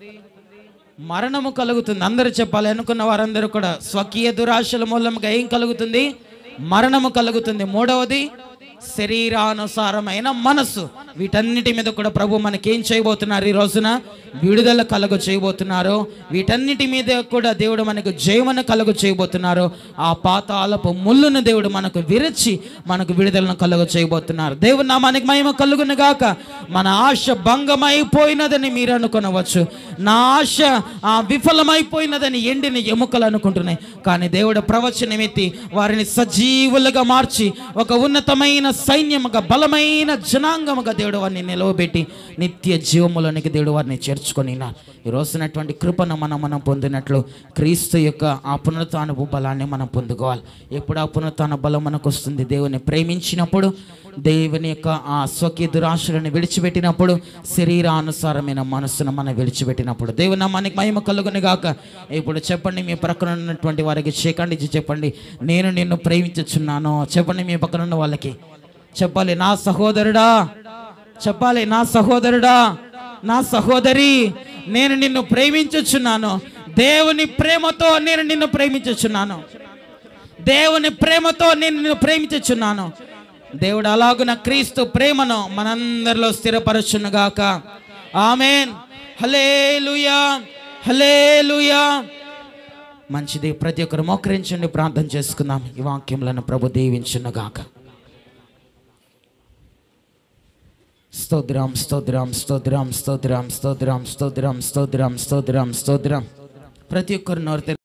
మరణము కలుగుతుంది అందరూ చెప్పాలి అనుకున్న వారందరూ కూడా స్వకీయ దురాశల మూలముగా ఏం కలుగుతుంది మరణము కలుగుతుంది మూడవది శరీరానుసారమైన మనస్సు వీటన్నిటి మీద కూడా ప్రభు మనకేం చేయబోతున్నారు ఈ రోజున విడుదల కలుగు చేయబోతున్నారు వీటన్నిటి మీద కూడా దేవుడు మనకు జయమను కలుగు చేయబోతున్నారు ఆ పాతాలపు ముళ్ళును దేవుడు మనకు విరచి మనకు విడుదలను కలుగు చేయబోతున్నారు దేవుడు నామానికి మహిమ కలుగును గాక మన ఆశ భంగమైపోయినదని మీరు అనుకునవచ్చు నా ఆశ ఆ విఫలమైపోయినదని ఎండిన ఎముకలు అనుకుంటున్నాయి కానీ దేవుడు ప్రవచనమెత్తి వారిని సజీవులుగా మార్చి ఒక ఉన్నతమైన సైన్యముగా బలమైన జనాంగముగా దేవుడు వారిని నిలవబెట్టి నిత్య జీవములోనికి దేవుడు వారిని చేర్చుకొని ఈ రోజునటువంటి కృపను మనం మనం పొందినట్లు క్రీస్తు యొక్క ఆ పునరుత్నపు బలాన్ని మనం పొందుకోవాలి ఎప్పుడు ఆ పునరుత్న బలం మనకు వస్తుంది దేవుని ప్రేమించినప్పుడు దేవుని యొక్క ఆ స్వకీయ దురాశలను విడిచిపెట్టినప్పుడు శరీరానుసారమైన మనస్సును మనం విడిచిపెట్టినప్పుడు దేవుని మనకి మహిమ కలుగుని గాక ఇప్పుడు చెప్పండి మీ ప్రక్కన ఉన్నటువంటి వారికి చేకండి చెప్పండి నేను నిన్ను ప్రేమించుచున్నాను చెప్పండి మీ పక్కన ఉన్న వాళ్ళకి చెప్పాలి నా సహోదరుడా చెప్పాలి నా సహోదరుడా నా సహోదరి నేను నిన్ను ప్రేమించుచున్నాను దేవుని ప్రేమతో నేను నిన్ను ప్రేమించుచున్నాను దేవుని ప్రేమతో నేను నిన్ను ప్రేమించుచున్నాను దేవుడు అలాగున క్రీస్తు ప్రేమను మనందరిలో స్థిరపరచునుగాక ఆమెన్ హలేలుయా హలేలుయా మంచిది ప్రతి ఒక్కరు మోకరించండి ప్రార్థన చేసుకుందాం ఈ వాక్యములను ప్రభు దీవించునుగాక స్తోత్రం స్తోత్రం స్తోత్రం స్తోత్రం స్తోత్రం స్తోత్రం స్తోత్రం స్తోత్రం స్తోత్రం ప్రతి ఒక్కరు నోరు తెరిచి